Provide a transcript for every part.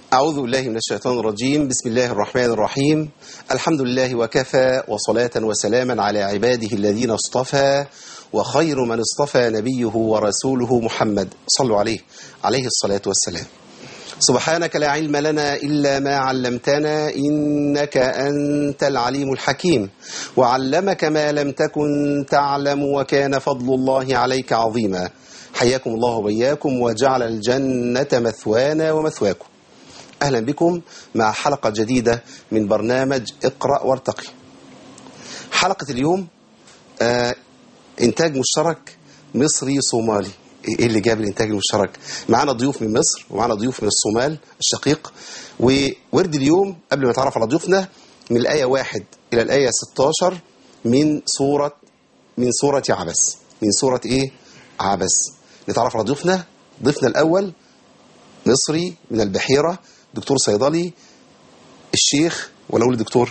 أعوذ بالله من الشيطان الرجيم بسم الله الرحمن الرحيم الحمد لله وكفى وصلاة وسلاما على عباده الذين اصطفى وخير من اصطفى نبيه ورسوله محمد صلوا عليه عليه الصلاة والسلام سبحانك لا علم لنا إلا ما علمتنا إنك أنت العليم الحكيم وعلمك ما لم تكن تعلم وكان فضل الله عليك عظيما حياكم الله وبياكم وجعل الجنة مثوانا ومثواكم أهلا بكم مع حلقة جديدة من برنامج اقرأ وارتقي حلقة اليوم آه إنتاج مشترك مصري صومالي ايه اللي جاب الانتاج المشترك معانا ضيوف من مصر ومعانا ضيوف من الصومال الشقيق وورد اليوم قبل ما نتعرف على ضيوفنا من الآية واحد إلى الآية 16 من سورة من سورة عبس من سورة إيه عبس نتعرف على ضيوفنا ضيفنا الأول مصري من البحيرة دكتور صيدلي الشيخ ولا أقول دكتور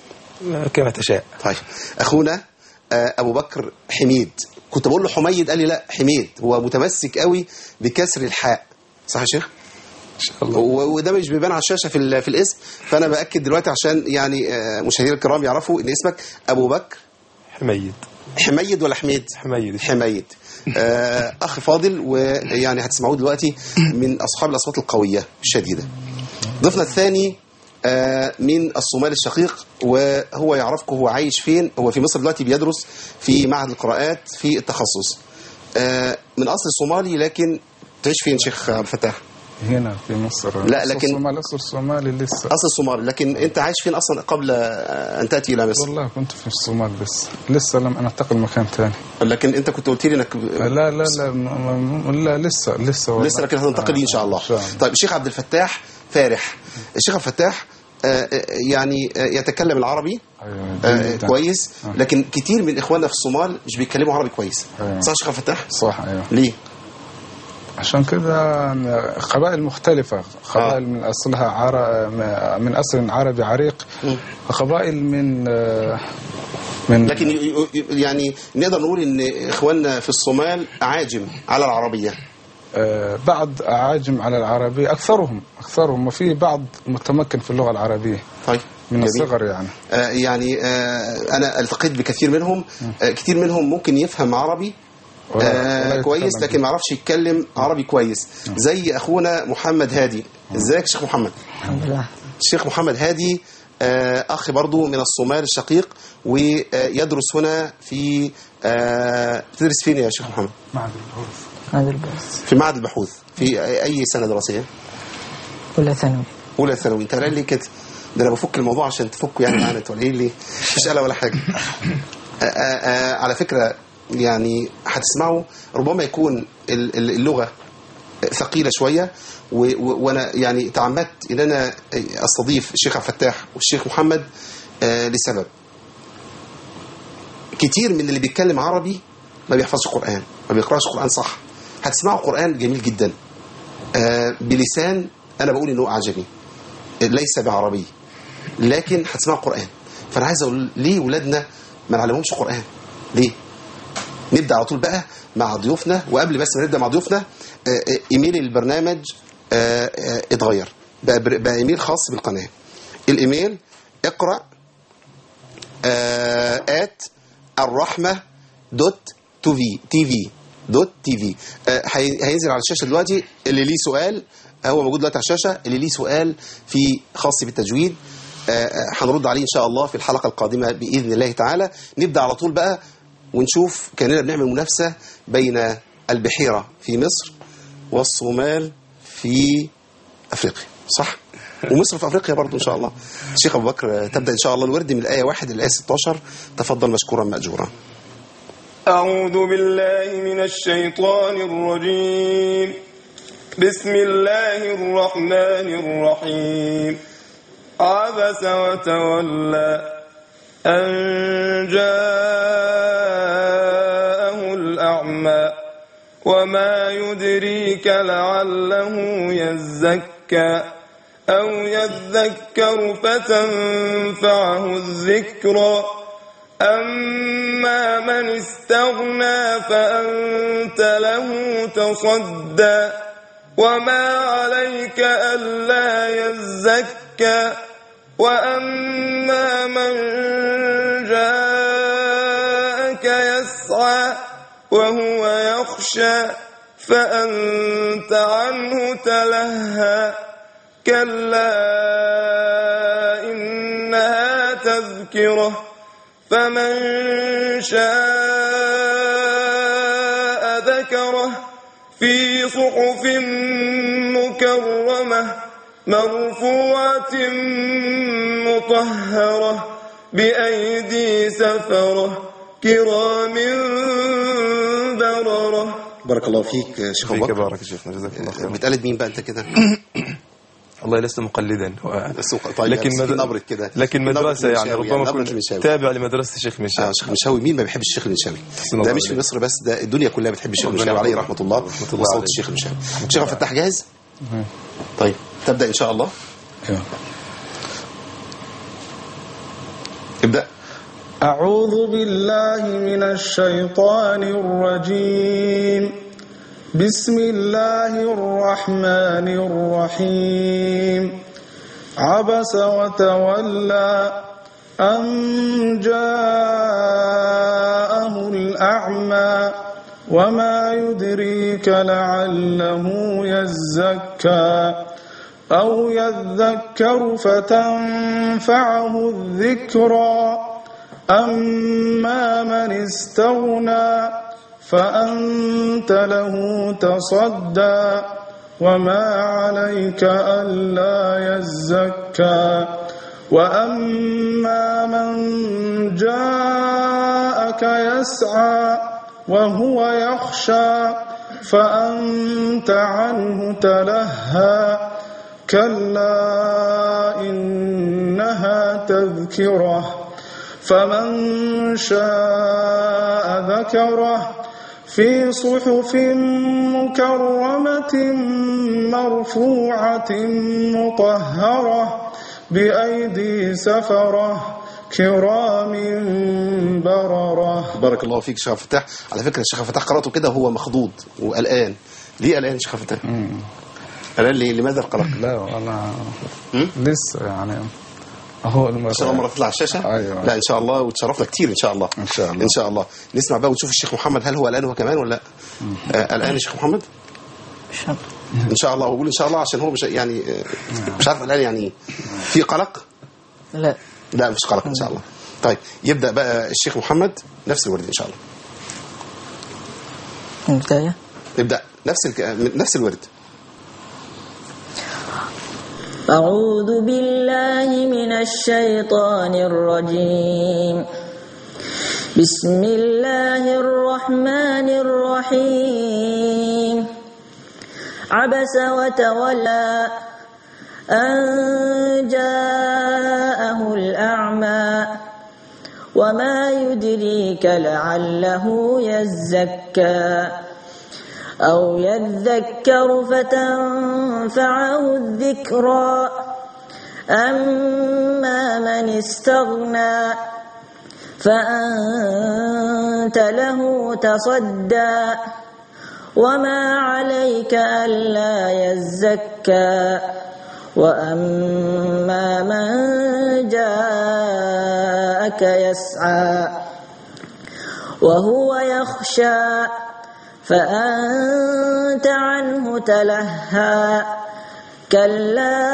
كما تشاء طيب أخونا آه، أبو بكر حميد كنت بقول له حميد قال لي لا حميد هو متمسك قوي بكسر الحاء صح يا شيخ ان شاء الله و- وده مش بيبان على الشاشه في ال- في الاسم فانا باكد دلوقتي عشان يعني آه، مشاهدينا الكرام يعرفوا ان اسمك ابو بكر حميد حميد ولا حميد حميد حميد آه، اخ فاضل ويعني هتسمعوه دلوقتي من اصحاب الاصوات القويه الشديده ضيفنا الثاني آه، من الصومال الشقيق وهو يعرفكم هو عايش فين هو في مصر دلوقتي بيدرس في معهد القراءات في التخصص آه، من اصل صومالي لكن تعيش فين شيخ عبد الفتاح هنا في مصر لا، أصل لكن- الصومال أصل الصومالي لسه اصل صومالي لكن انت عايش فين اصلا قبل آه، ان تاتي الى مصر والله كنت في الصومال بس لسه لم انتقل مكان ثاني لكن انت كنت قلت لي انك لا لا لا م- م- لا لسه لسه والله. لسه لكن هتنتقل لي ان شاء الله إن شاء الله. طيب الشيخ عبد الفتاح فارح الشيخ عبد الفتاح آه، آه، يعني آه، يتكلم العربي أيوة، آه، جداً. كويس آه. لكن كتير من اخواننا في الصومال مش بيتكلموا عربي كويس أيوة. صح يا شيخ عبد الفتاح صح ايوه ليه عشان كذا قبائل مختلفة قبائل آه. من اصلها عر... من اصل عربي عريق مم. وقبائل من آه، من لكن ي- ي- يعني نقدر نقول ان اخواننا في الصومال عاجم على العربيه آه، بعض اعاجم على العربية اكثرهم اكثرهم وفي بعض متمكن في اللغة العربية طيب من جميل. الصغر يعني آه، يعني آه، انا التقيت بكثير منهم آه، كتير منهم ممكن يفهم عربي ولا- آه ولا كويس يتكلم لكن ما يعرفش يتكلم عربي كويس زي اخونا محمد هادي ازيك يا شيخ محمد الحمد لله الشيخ محمد هادي آه اخ برضو من الصومال الشقيق ويدرس هنا في آه تدرس فين يا شيخ محمد هذا البحث في معهد البحوث في اي سنه دراسيه أولى ثانوي اولى ثانوي انت قال لي كده ده انا بفك الموضوع عشان تفكوا يعني معانا انتوا قايلين لي مفيش قلق ولا حاجه آه، آه، آه، على فكره يعني هتسمعوا ربما يكون ال- ال- اللغه ثقيله شويه و- و- وانا يعني تعمدت ان انا استضيف الشيخ عبد الفتاح والشيخ محمد آه، لسبب كتير من اللي بيتكلم عربي ما بيحفظش قران ما بيقراش قران صح هتسمعوا قران جميل جدا آه، بلسان انا بقول انه اعجمي ليس بعربي لكن هتسمعوا قران فانا عايز اقول ليه ولادنا ما نعلمهمش قران ليه نبدا على طول بقى مع ضيوفنا وقبل بس ما نبدا مع ضيوفنا آه، آه، ايميل البرنامج آه، آه، اتغير بقى, بر- بقى ايميل خاص بالقناه الايميل اقرا آه، ات الرحمه دوت تو في تي في دوت تي في آه، هي- هينزل على الشاشه دلوقتي اللي ليه سؤال هو موجود دلوقتي على الشاشه اللي ليه سؤال في خاص بالتجويد آه، آه، هنرد عليه ان شاء الله في الحلقه القادمه باذن الله تعالى نبدا على طول بقى ونشوف كاننا بنعمل منافسه بين البحيره في مصر والصومال في افريقيا صح ومصر في افريقيا برضو ان شاء الله الشيخ ابو بكر آه، تبدا ان شاء الله الورد من الايه 1 للايه 16 تفضل مشكورا ماجورا أعوذ بالله من الشيطان الرجيم بسم الله الرحمن الرحيم عبس وتولى أن جاءه الأعمى وما يدريك لعله يزكى أو يذكر فتنفعه الذكرى أما من استغنى فأنت له تصدى وما عليك ألا يزكى وأما من جاءك يسعى وهو يخشى فأنت عنه تلهى كلا إنها تذكرة فمن شاء ذكره في صحف مكرمة مرفوعة مطهرة بأيدي سفرة كرام بررة بارك الله فيك يا شيخ أبو فيك بكر بارك يا شيخنا جزاك الله خير بتقلد مين بقى انت كده والله لست مقلدا بس طيب لكن يعني في مد... نبرة كده لكن نبرة مدرسة يعني المنشاوي، ربما نبرة كنت المنشاوي. تابع لمدرسة الشيخ مشاوي آه شيخ مشاوي مين ما بيحبش الشيخ المشاوي الله ده مش في عليك. مصر بس ده الدنيا كلها بتحب الشيخ ربنا المشاوي عليه يرحمه. رحمه الله رحمة الله وصوت عليه. الشيخ المشاوي شيخ عبد الفتاح جاهز طيب تبدا ان شاء الله أيوه. ابدا أعوذ بالله من الشيطان الرجيم بسم الله الرحمن الرحيم عبس وتولى أن جاءه الأعمى وما يدريك لعله يزكى أو يذكر فتنفعه الذكرى أما من استغنى فأنت له تصدى وما عليك ألا يزكى وأما من جاءك يسعى وهو يخشى فأنت عنه تلهى كلا إنها تذكرة فمن شاء ذكره في صحف مكرمة مرفوعة مطهرة بأيدي سفرة كرام بررة بارك الله فيك شيخ عبد الفتاح على فكره الشيخ عبد الفتاح قراته كده وهو مخضوض وقلقان ليه قلقان يا شيخ عبد الفتاح؟ قلقان ليه لماذا القلق؟ لا والله هم؟ لسه يعني هو ان شاء الله مره تطلع على الشاشه أيوة. لا ان شاء الله وتشرفنا كتير ان شاء الله إن شاء الله. ان شاء الله نسمع بقى ونشوف الشيخ محمد هل هو قلقان هو كمان ولا لا آه، قلقان يا شيخ محمد شاء ان شاء الله وبقول ان شاء الله عشان هو مش يعني آه، مش عارف قلقان يعني ايه في قلق لا لا مش قلق ان شاء الله طيب يبدا بقى الشيخ محمد نفس الورد ان شاء الله البداية يبدا نفس الك... نفس الورد أعوذ بالله من الشيطان الرجيم بسم الله الرحمن الرحيم عبس وتولى أن جاءه الأعمى وما يدريك لعله يزكى أو يذكر فتنفعه الذكرى أما من استغنى فأنت له تصدى وما عليك ألا يزكى وأما من جاءك يسعى وهو يخشى فأنت عنه تلهى كلا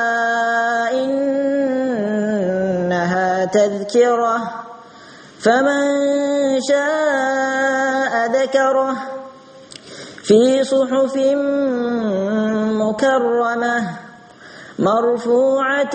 إنها تذكرة فمن شاء ذكره في صحف مكرمة مرفوعة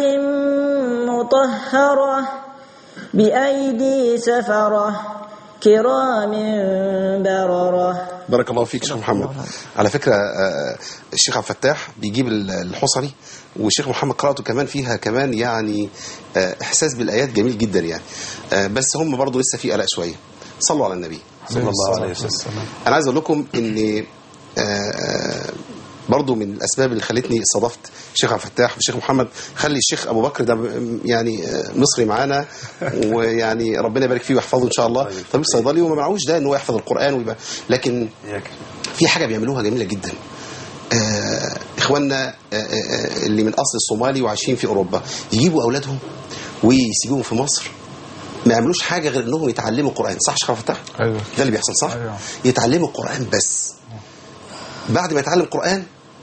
مطهرة بأيدي سفرة كرام بررة بارك الله فيك شيخ محمد على فكرة آه، الشيخ عبد الفتاح بيجيب ال- الحصري والشيخ محمد قراءته كمان فيها كمان يعني آه، إحساس بالآيات جميل جدا يعني آه، بس هم برضو لسه في قلق شوية صلوا على النبي صلى الله عليه وسلم أنا عايز أقول لكم إن آه، آه، برضو من الأسباب اللي خلتني استضفت الشيخ عبد الفتاح والشيخ محمد خلي الشيخ أبو بكر ده م- يعني آه، مصري معانا ويعني ربنا يبارك فيه ويحفظه إن شاء الله طبيب صيدلي وما معهوش ده إن هو يحفظ القرآن ويبقى لكن إياك في حاجة بيعملوها جميلة جدا آه اخواننا آه آه اللي من اصل الصومالي وعايشين في اوروبا يجيبوا اولادهم ويسيبوهم في مصر ما يعملوش حاجه غير انهم يتعلموا القران صح يا شيخ عبد الفتاح ايوه ده اللي بيحصل صح أيوة. يتعلموا القران بس بعد ما يتعلم قران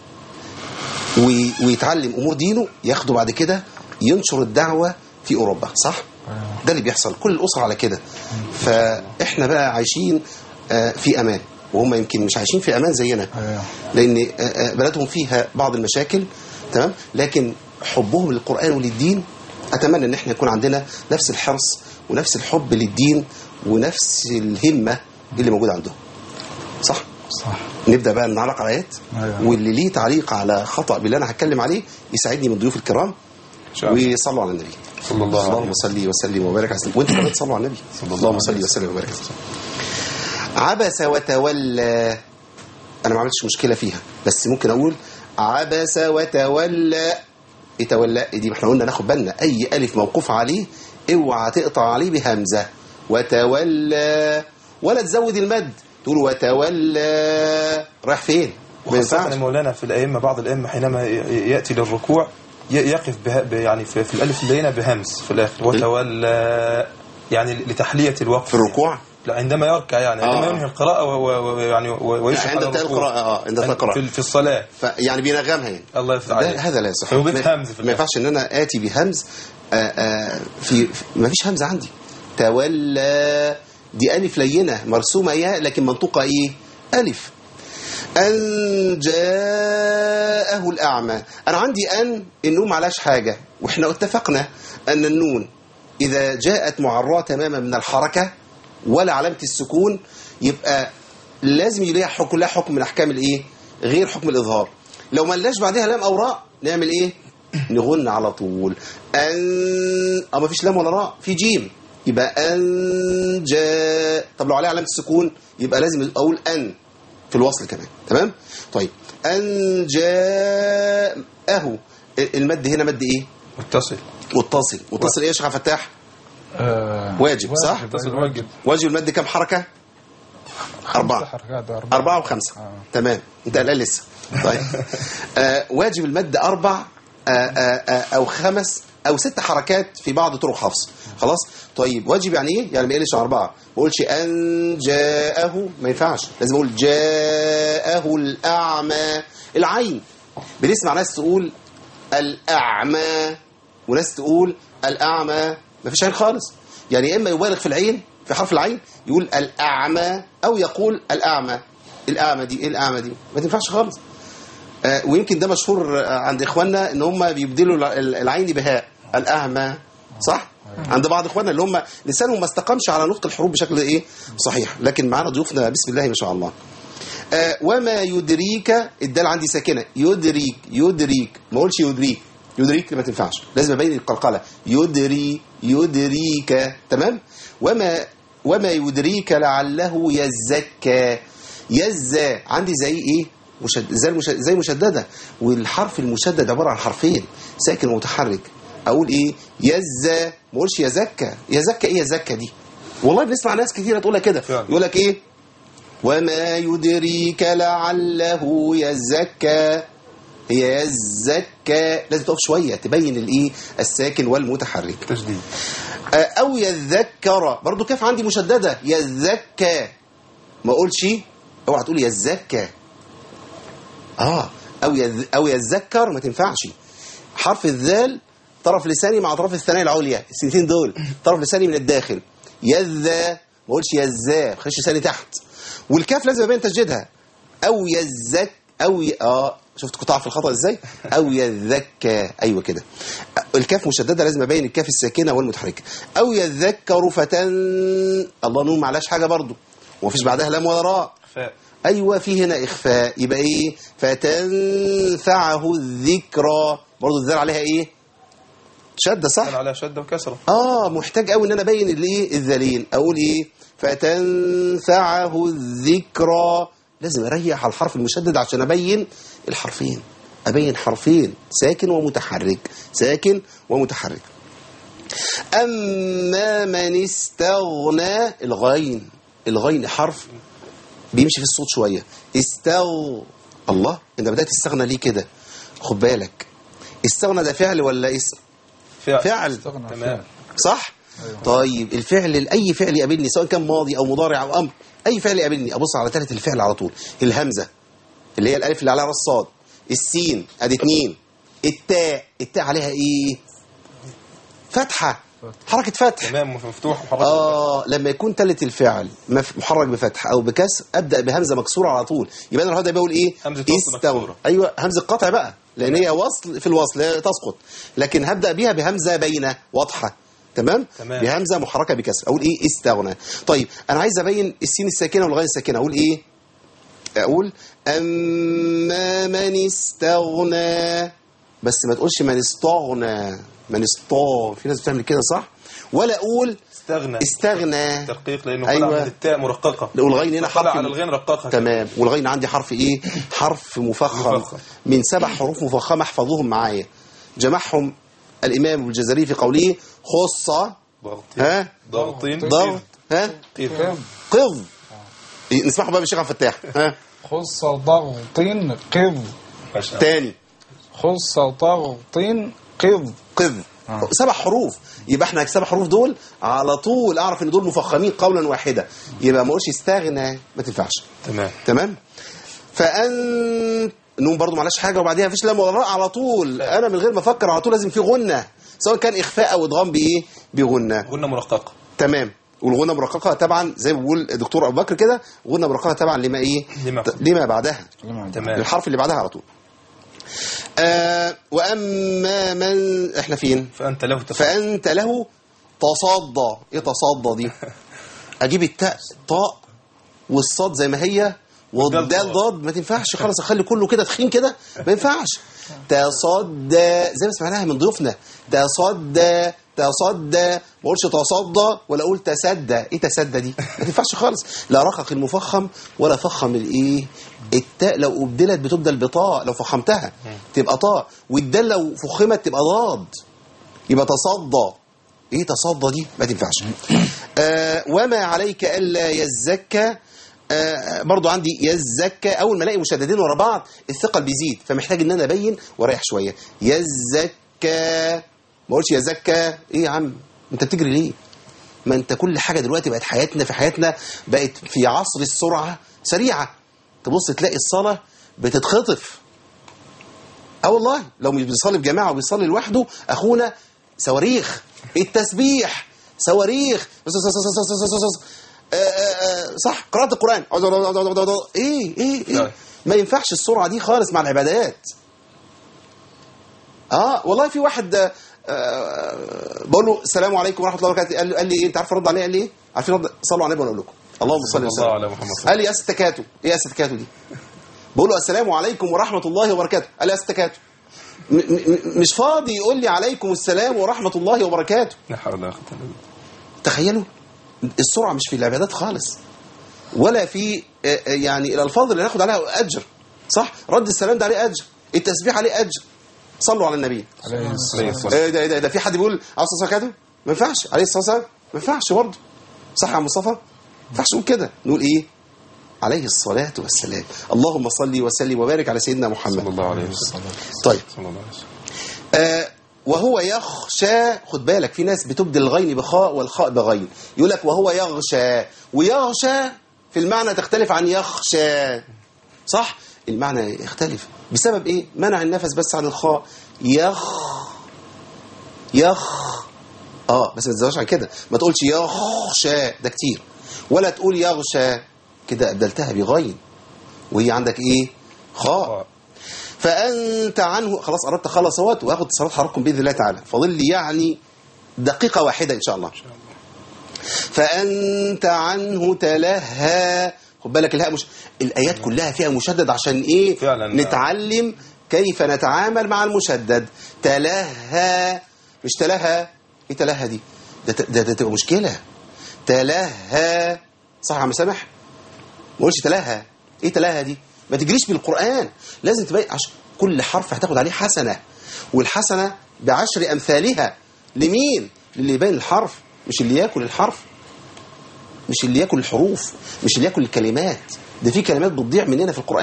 وي- ويتعلم امور دينه ياخده بعد كده ينشر الدعوه في اوروبا صح أيوة. ده اللي بيحصل كل الاسره على كده فاحنا بقى عايشين آه، في امان وهم يمكن مش عايشين في امان زينا أيوة. لان آه، آه، بلدهم فيها بعض المشاكل تمام لكن حبهم للقران وللدين اتمنى ان احنا يكون عندنا نفس الحرص ونفس الحب للدين ونفس الهمه اللي موجوده عندهم صح صح نبدا بقى نعلق على ايات أيوة. واللي ليه تعليق على خطا باللي انا هتكلم عليه يساعدني من ضيوف الكرام إن شاء الله. ويصلوا على النبي صلى الله عليه اللهم صل وسلم وبارك على سيدنا وانتم كمان تصلوا على النبي اللهم صل وسلم وبارك على سيدنا عبس وتولى انا ما عملتش مشكله فيها بس ممكن اقول عبس وتولى يتولى دي ما احنا قلنا ناخد بالنا اي الف موقوف عليه اوعى تقطع عليه بهمزه وتولى ولا تزود المد تقول وتولى رايح فين ما وخاصة ينفعش يا مولانا في الأئمة بعض الأئمة حينما ي- يأتي للركوع ي- يقف به ب- يعني في, في الألف اللينة بهمس في الآخر وتولى يعني لتحلية الوقف في الركوع لا عندما يركع يعني عندما آه. ينهي القراءة و- و- ويعني و- ويشرح عند على انتهاء الركوع. القراءة اه عند انتهاء القراءة في, في الصلاة يعني بينغمها يعني الله يفتح ده عليك هذا لا يصح فيضيف ما- همز في ما الآخر. ينفعش ان انا اتي بهمز آه، آه، في في- ما فيش همزه عندي تولى دي الف لينه مرسومه ياء لكن منطوقه ايه الف ان جاءه الاعمى انا عندي ان النون معلاش حاجه واحنا اتفقنا ان النون اذا جاءت معراه تماما من الحركه ولا علامه السكون يبقى لازم يليها حكم لها حكم من احكام الايه غير حكم الاظهار لو ما لناش بعدها لام او راء نعمل ايه نغن على طول ان اه ما فيش لام ولا راء في جيم يبقى ان جاء طب لو عليها علامه السكون يبقى لازم اقول ان في الوصل كمان تمام طيب ان جاءه المد هنا مد ايه متصل متصل متصل ايه يا شيخ عبد الفتاح آه واجب، صح؟ متصل واجب واجب المد كام حركه أربعة. حركات أربعة أربعة وخمسة آه. تمام أنت قلقان لسه طيب آه واجب المد أربع آه آه آه أو خمس أو ست حركات في بعض طرق حفص خلاص طيب واجب يعني إيه؟ يعني ما يقلش عن أربعة ما أقولش أن جاءه ما ينفعش لازم أقول جاءه الأعمى العين بنسمع ناس تقول الأعمى وناس تقول الأعمى ما فيش عين خالص يعني يا إما يبالغ في العين في حرف العين يقول الأعمى أو يقول الأعمى الأعمى دي إيه الأعمى دي ما تنفعش خالص آه ويمكن ده مشهور آه، عند إخواننا إن هم بيبدلوا الع- العين بهاء الأعمى صح؟ عند بعض إخواننا اللي هم لسانهم ما استقامش على نطق الحروف بشكل إيه صحيح لكن معانا ضيوفنا بسم الله ما شاء الله آه، وما يدريك الدال عندي ساكنه يدريك يدريك ما اقولش يدريك يدريك ما تنفعش لازم ابين القلقله يدري يدريك تمام وما وما يدريك لعله يزكى يزى عندي زي ايه مشد... زي المشد... زي مشدده والحرف المشدد عباره عن حرفين ساكن ومتحرك اقول ايه يزى ما اقولش يزكى يزكى ايه يزكى دي والله بنسمع ناس كثيره تقولها كده فعلا. يقول لك ايه وما يدريك لعله يزكى هي يزكى لازم تقف شويه تبين الايه الساكن والمتحرك تشديد آه، او يذكر برضو كيف عندي مشدده يزكى ما اقولش اوعى تقول يزكى اه او يذ او يذكر ما تنفعش حرف الذال طرف لساني مع طرف الثنايا العليا السنتين دول طرف لساني من الداخل يذا ما اقولش يزا خش لساني تحت والكاف لازم ابين تسجيلها او يزك او ي... اه شفت قطاع في الخطا ازاي او يذكى ايوه كده الكاف مشدده لازم ابين الكاف الساكنه والمتحركه او يذكر فتن الله نون معلاش حاجه برضو ومفيش بعدها لام ولا راء فاء ايوه في هنا اخفاء يبقى ايه فتنفعه الذكرى برضو الذال عليها ايه شده صح كان عليها شدة وكسرة اه محتاج قوي ان انا ابين الايه الذالين اقول ايه فتنفعه الذكرى لازم اريح على الحرف المشدد عشان ابين الحرفين ابين حرفين ساكن ومتحرك ساكن ومتحرك اما من استغنى الغين الغين حرف بيمشي في الصوت شويه استغ الله انت بدات تستغنى ليه كده خد بالك استغنى ده فعل ولا اسم فعل فعل استغنى تمام فعل. صح طيب الفعل اي فعل يقابلني سواء كان ماضي او مضارع او امر اي فعل يقابلني ابص على ثالث الفعل على طول الهمزه اللي هي الالف اللي عليها راس صاد السين ادي اتنين التاء التاء عليها ايه فتحه حركه فتح تمام مفتوح وحركة اه لما يكون ثالث الفعل مف- محرك بفتح او بكسر ابدا بهمزه مكسوره على طول يبقى انا النهارده بقول ايه همزة وصل استغنى مكسورة. ايوه همزه قطع بقى لان هي وصل في الوصل لا تسقط لكن هبدا بيها بهمزه باينه واضحه تمام تمام. بهمزه محركه بكسر اقول ايه استغنى طيب انا عايز ابين السين الساكنه والغين الساكنه اقول ايه اقول اما من استغنى بس ما تقولش من استغنى من استا في ناس بتعمل كده صح ولا اقول استغنى استغنى ترقيق لانه أيوة. طلع من التاء مرققه والغين هنا طلع حرف على الغين رققها تمام والغين عندي حرف ايه حرف مفخم مفخم. من سبع حروف مفخمه احفظوهم معايا جمعهم الامام الجزري في قوله خص ضغطين ها ضغطين ضغط ها قيف قض نسمعه بقى بالشيخ عبد الفتاح ها خص ضغط قض ماشي. تاني خص ضغط قض قذ سبع حروف يبقى احنا السبع حروف دول على طول اعرف ان دول مفخمين قولا واحدا يبقى ما اقولش استغنى ما تنفعش تمام تمام فان نون برضو معلش حاجه وبعديها مفيش لام ولا راء على طول انا من غير ما افكر على طول لازم في غنه سواء كان اخفاء او ادغام بايه بغنه قلنا مرققه تمام والغنه مرققه طبعا زي ما بيقول الدكتور ابو بكر كده غنه مرققه طبعا لما ايه لما- لما بعدها تمام الحرف اللي بعدها على طول آه واما من احنا فين فانت له تفعل فأنت له تصدى إيه تصدى دي أجيب التاء طاء والصاد زي ما هي والدال ضاد. ضاد ما تنفعش خلاص أخلي كله كده تخين كده ما ينفعش تصدى زي ما سمعناها من ضيوفنا تصدى تصدى ما اقولش تصدى ولا اقول تسدى ايه تسدى دي ما تنفعش خالص لا رقق المفخم ولا فخم الايه التاء لو ابدلت بتبدل بطاء لو فخمتها تبقى طاء والدال لو فخمت تبقى ضاد يبقى تصدى ايه تصدى دي ما تنفعش آه وما عليك الا يزكى آه برضو عندي يزكى اول ما الاقي مشددين ورا بعض الثقل بيزيد فمحتاج ان انا ابين واريح شويه يزكى ما اقولش يزكى ايه يا عم انت بتجري ليه ما انت كل حاجه دلوقتي بقت حياتنا في حياتنا بقت في عصر السرعه سريعه تبص تلاقي الصلاه بتتخطف اه والله لو مش بيصلي في جماعه وبيصلي لوحده اخونا صواريخ التسبيح صواريخ آه، آه، آه، صح قراءة القرآن ايه ايه ايه نعم. ما ينفعش السرعة دي خالص مع العبادات اه والله في واحد آه، آه، بقول له السلام عليكم ورحمه الله وبركاته قال لي قال لي ايه انت عارف ارد عليه قال لي ايه عارفين رد صلوا على النبي وانا اقول لكم اللهم صل صلى وسلم الله على محمد صلى قال لي يا استكاتو ايه يا استكاتو دي بقول له السلام عليكم ورحمه الله وبركاته قال لي يا استكاتو م- م- مش فاضي يقول لي عليكم السلام ورحمه الله وبركاته لا حول ولا قوه الا بالله تخيلوا السرعه مش في العبادات خالص ولا في آه، آه، يعني الالفاظ اللي ناخد عليها اجر صح رد السلام ده عليه اجر التسبيح عليه اجر صلوا على النبي عليه الصلاة عليه الصلاه ايه ده ايه ده, إيه ده في حد بيقول عليه الصلاه والسلام كده ما ينفعش عليه الصلاه والسلام ما ينفعش برضه صح يا عم مصطفى ما ينفعش نقول كده نقول ايه عليه الصلاه والسلام اللهم صل وسلم وبارك على سيدنا صلى محمد الله عليه وسلم طيب صلى الله عليه وسلم آه وهو يخشى خد بالك في ناس بتبدل الغين بخاء والخاء بغين يقول لك وهو يغشى ويغشى في المعنى تختلف عن يخشى صح المعنى يختلف بسبب ايه منع النفس بس عن الخاء يخ يخ اه بس ما تزودش عن كده ما تقولش يخشى ده كتير ولا تقول يغشى كده ابدلتها بغين وهي عندك ايه خاء فأنت عنه خلاص قربت أخلص اهوت وآخد صلاة حضراتكم بإذن الله تعالى فاضل لي يعني دقيقة واحدة إن شاء الله فأنت عنه تلهى خد بالك الهاء مش الآيات كلها فيها مشدد عشان إيه فعلا. نتعلم كيف نتعامل مع المشدد تلهى مش تلهى إيه تلهى دي ده ده, ده تبقى مشكلة تلهى صح يا عم سامح ما قولش تلاها ايه تلاها دي ما تجريش بالقرآن لازم تبين عشان كل حرف هتاخد عليه حسنة والحسنة بعشر أمثالها لمين للي يبين الحرف مش اللي ياكل الحرف مش اللي ياكل الحروف مش اللي ياكل الكلمات ده في كلمات بتضيع مننا في القرآن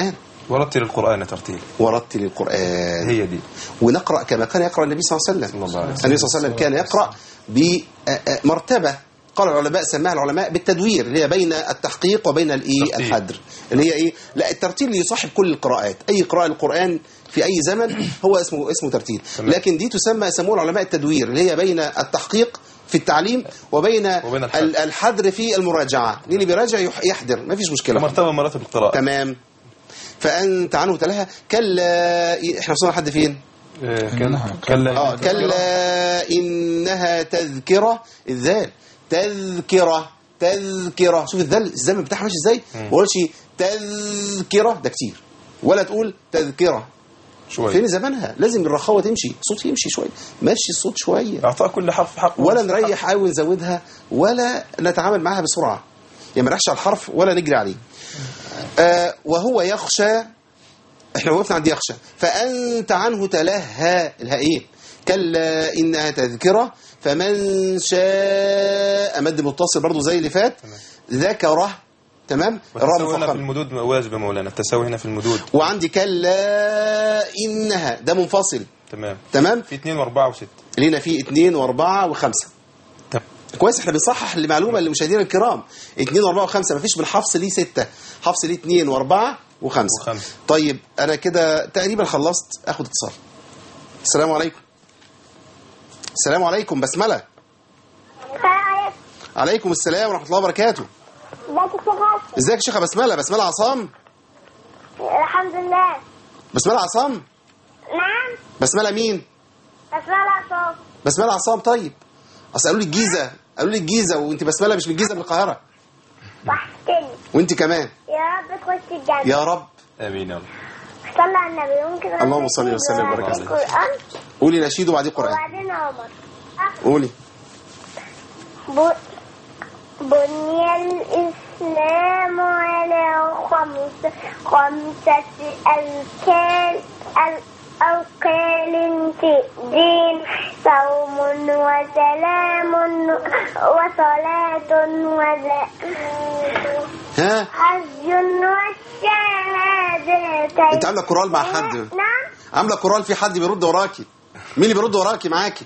ورتل القرآن ترتيل ورتل القرآن هي دي ونقرأ كما كان يقرأ النبي صلى الله عليه وسلم صلى الله عليه وسلم. النبي صلى الله عليه وسلم كان يقرأ بمرتبة قال العلماء سماها العلماء بالتدوير اللي هي بين التحقيق وبين الايه الترتيب. الحدر اللي هي ايه لا الترتيل اللي يصاحب كل القراءات اي قراءه القران في اي زمن هو اسمه اسمه ترتيل تمام. لكن دي تسمى يسموها العلماء التدوير اللي هي بين التحقيق في التعليم وبين, وبين الحدر. ال- الحدر في المراجعه مين اللي بيراجع يح- يحدر ما فيش مشكله مرتبة مراتب القراءة تمام فانت عنه تلاها كلا احنا وصلنا لحد فين آه، كلا إنها كلا اه كلا انها تذكره الذال تذكره تذكره شوف الذال الزمن بتاعها ماشي ازاي ما قولش تذكره ده كتير ولا تقول تذكره شوية فين زمانها لازم الرخاوه تمشي الصوت يمشي شويه ماشي الصوت شويه اعطاء كل حرف حقه ولا نريح قوي ونزودها ولا نتعامل معاها بسرعه يعني ما نريحش على الحرف ولا نجري عليه آه وهو يخشى احنا وقفنا عند يخشى فانت عنه تلهى الهاء كلا انها تذكره فمن شاء مد متصل برضو زي اللي فات ذكره تمام الراء التساوي هنا في مفخمة. المدود واجب يا مولانا التساوي هنا في المدود وعندي كلا انها ده منفصل تمام تمام في اثنين واربعة وستة لينا فيه اثنين واربعه وخمسه تمام كويس احنا بنصحح المعلومه للمشاهدين الكرام 2 و4 و5 مفيش بالحفص ليه 6 حفص ليه 2 و4 و5 وخمسة. طيب انا كده تقريبا خلصت اخد اتصال السلام عليكم السلام عليكم بسمله عليكم السلام ورحمه الله وبركاته ازيك يا شيخه بسمله بسمله عصام الحمد لله بسمله عصام نعم بسمله مين أسمع صوت بسمله عصام طيب اصل قالوا لي الجيزه قالوا لي الجيزه وانت بسمله مش من الجيزه من القاهره وحشتني وانت كمان يا رب تخش الجنة يا رب امين يا رب صلى على النبي ممكن اللهم صل وسلم وبارك على عليه. القرآن قولي نشيد وبعدين قران وبعدين عمر قولي ب- بني الإسلام على خمس خمسة أركان ال- أركان في الدين صوم وسلام وصلاة وزكاة ها حج والشهادتين انت عامله كورال مع حد نعم عامله كورال في حد بيرد وراكي مين اللي بيرد وراكي معاكي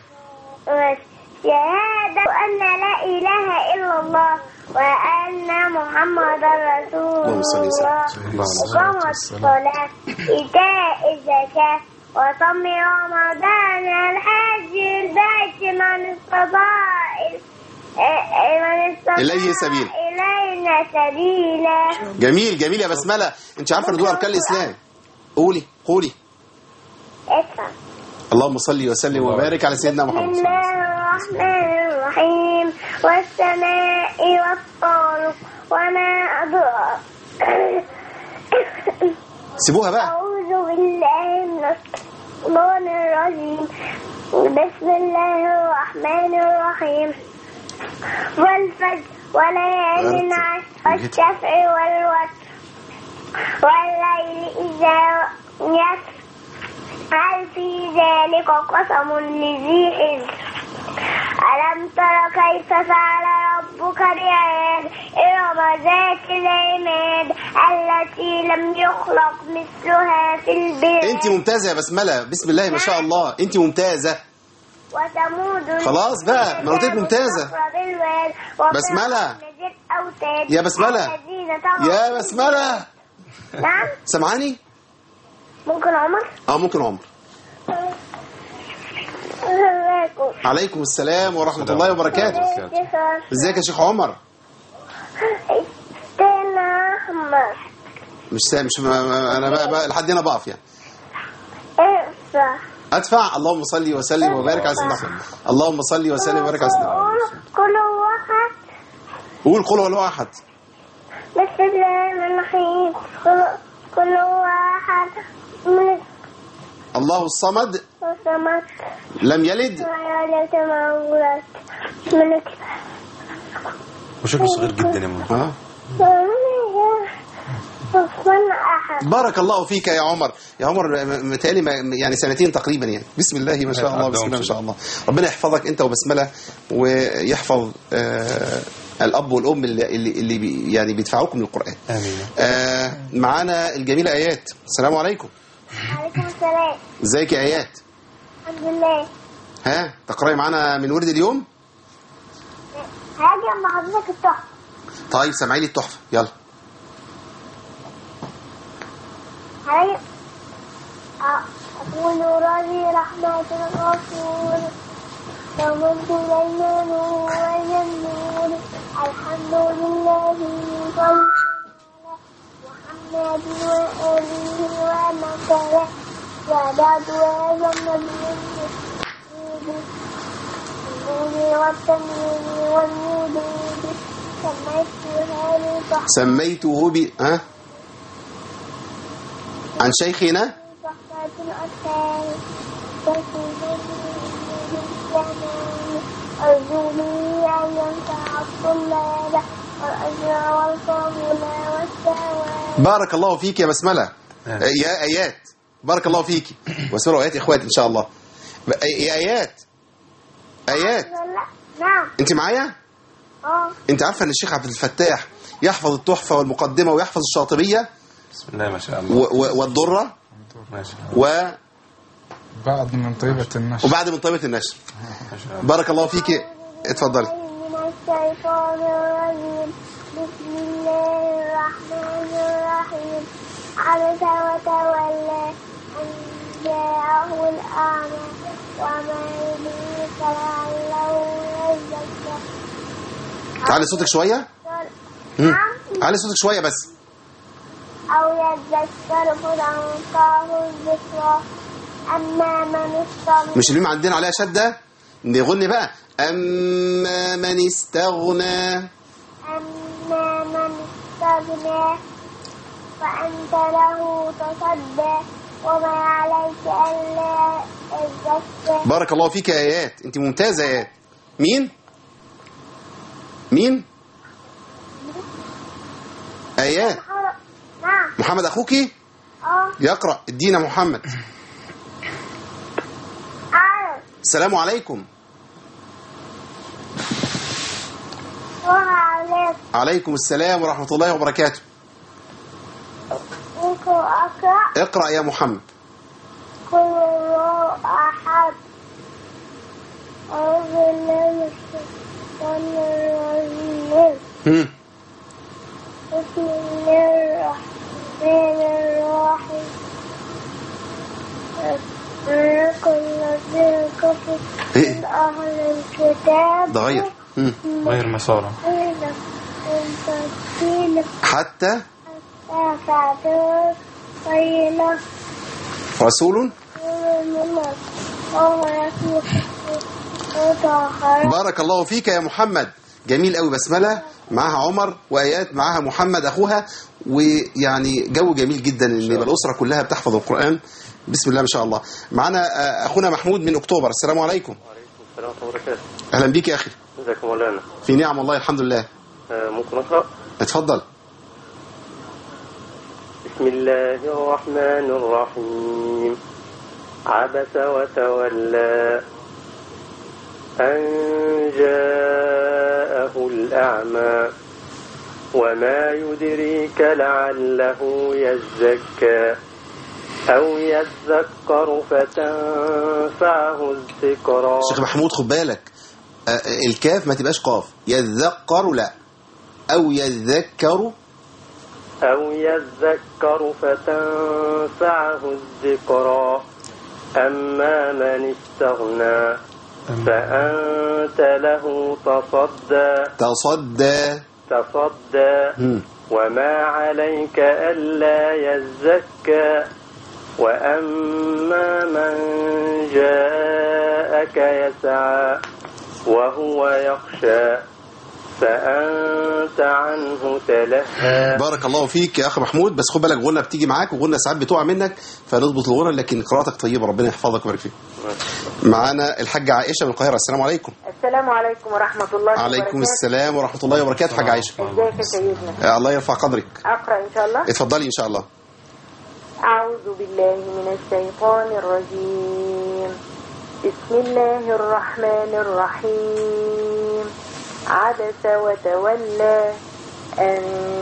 شهادة أن لا إله إلا الله وأن محمد رسول اللهم صل الله وسلم. إقام الصلاة إيتاء الزكاة وصوم رمضان الحج البيت من استطاع من استطاع إليه سبيل. إلينا سبيلا جميل جميل يا بسمله انت عارفه ان دول اركان الاسلام قولي قولي ادفع اللهم صل وسلم وبارك على سيدنا بسم محمد الله الرحمن الرحيم والسماء والطارق وما أدراك سيبوها بقى أعوذ بالله من الشيطان الرجيم بسم الله الرحمن الرحيم والفجر وليال عشر والشفع والوتر والليل إذا يسر هل في ذلك قسم لذي حجر ألم تر كيف فعل ربك بعاد إرم ذات العماد التي لم يخلق مثلها في البلاد انت ممتازه يا بسمله بسم الله ما شاء الله انت ممتازه وثمود خلاص بقى، ما قلت لك ممتازة. بسملة. يا بسملة. يا بسمله نعم سامعاني ممكن عمر اه ممكن عمر ازيكم عليكم السلام ورحمه الله وبركاته ازيك يا شيخ عمر استنى احمر مش سا... مش ما... ما... انا بقى, بقى لحد هنا بقف يعني ادفع ادفع اللهم صل وسلم وبارك على سيدنا محمد اللهم صل وسلم وبارك على سيدنا محمد قول كل واحد قول قل هو الله احد بسم الله الرحمن الرحيم كل كل واحد من الله الصمد السماء لم يلد ويعلم تمامات من وشكله صغير جدا يا مولانا اه من أحد بارك الله فيك يا عمر يا عمر م- متهيألي ما- يعني سنتين تقريبا يعني بسم الله ما شاء الله بسم الله ما شاء الله ربنا يحفظك انت وبسمله ويحفظ آه، الاب والام اللي اللي, اللي بي يعني بيدفعوكم للقران امين آه معانا الجميله ايات السلام عليكم عليكم السلام ازيك يا ايات الحمد لله ها تقراي معانا من ورد اليوم هاجي مع حضرتك التحفة طيب سامعي لي التحفه يلا هاجي أقول راضي رحمة الغفور ومن سليمان وجنون الحمد لله صلى محمد وآله ومن تبعه وبعد هذا النبي النور والتنوير والوجود سميتها لتحفة سميته ب ها عن شيخنا تحفة الأطفال أرجو به أن ينفع الطلاب والأجر والفضل والثواب بارك الله فيك يا بسمله آه. يا ايات بارك الله فيك بسمله وايات يا اخواتي ان شاء الله ب- يا ايات ايات لا نعم انت معايا اه انت عارفه ان الشيخ عبد الفتاح يحفظ التحفه والمقدمه ويحفظ الشاطبيه بسم الله ما شاء الله و- و- والدره ما شاء الله و... بعد من طيبة النشر وبعد من طيبه النشر ما شاء الله بارك الله فيك اتفضلي من الشيطان الرجيم بسم الله الرحمن الرحيم عبس وتولى أن جاءه الأعمى وما يدريك لعله يزكى تعالي صوتك شويه مم. نعم علي صوتك شويه بس أو يذكر فتنفعه الذكرى أما من استغنى مش الميم عندنا عليها شده نغني بقى اما من استغنى أما من استغنى فأنت له تصدى وما عليك ألا يزكى بارك الله فيك يا ايات انت ممتازه يا ايات مين مين ايات نعم محمد اخوكي اه يقرا ادينا محمد أعرف السلام عليكم وعليك عليكم السلام ورحمه الله وبركاته ممكن أقرأ اقرا يا محمد كل الله أحد أعوذ بالله من الشيطان الرجيم هم. بسم الله الرحمن الرحيم أولئك الذين كفروا إيه؟ من أهل الكتاب ده غير هم. غير مسارة إلى تنتظرين حتى حتى تعتبر طيلة رسول من وهو يسمع مطهرة بارك الله فيك يا محمد جميل قوي بسمله معاها عمر وايات معاها محمد اخوها ويعني جو جميل جدا ان يبقى الاسره كلها بتحفظ القران بسم الله ما شاء الله معانا آه، اخونا محمود من اكتوبر السلام عليكم وعليكم السلام ورحمة الله وبركاته اهلا بيك يا اخي ازيك يا مولانا في نعم والله الحمد لله آه، ممكن أقرأ اتفضل بسم الله الرحمن الرحيم عبس وتولى أن جاءه الأعمى وما يدريك لعله يزكى أو يذكر فتنفعه الذكرى شيخ محمود خد بالك آه، الكاف ما تبقاش قاف يذكر لا او يذكر أو يذكر فتنفعه الذكرى أما من استغنى فأنت له تصدى تصدى تصدى هم. وما عليك ألا يزكى وأما من جاءك يسعى وهو يخشى فأنت عنه تلهى بارك الله فيك يا اخ محمود بس خد بالك غنى بتيجي معاك وغنى ساعات بتقع منك فنضبط الغنى لكن قراءتك طيبه ربنا يحفظك ويبارك فيك معانا الحاجه عائشه من القاهره السلام عليكم السلام عليكم ورحمة الله عليكم وبركاته السلام ورحمه الله وبركاته حاجه عائشه ازيك يا سيدنا آه، الله يرفع قدرك أقرأ إن شاء الله اتفضلي ان شاء الله أعوذ بالله من الشيطان الرجيم بسم الله الرحمن الرحيم عبس وتولى أن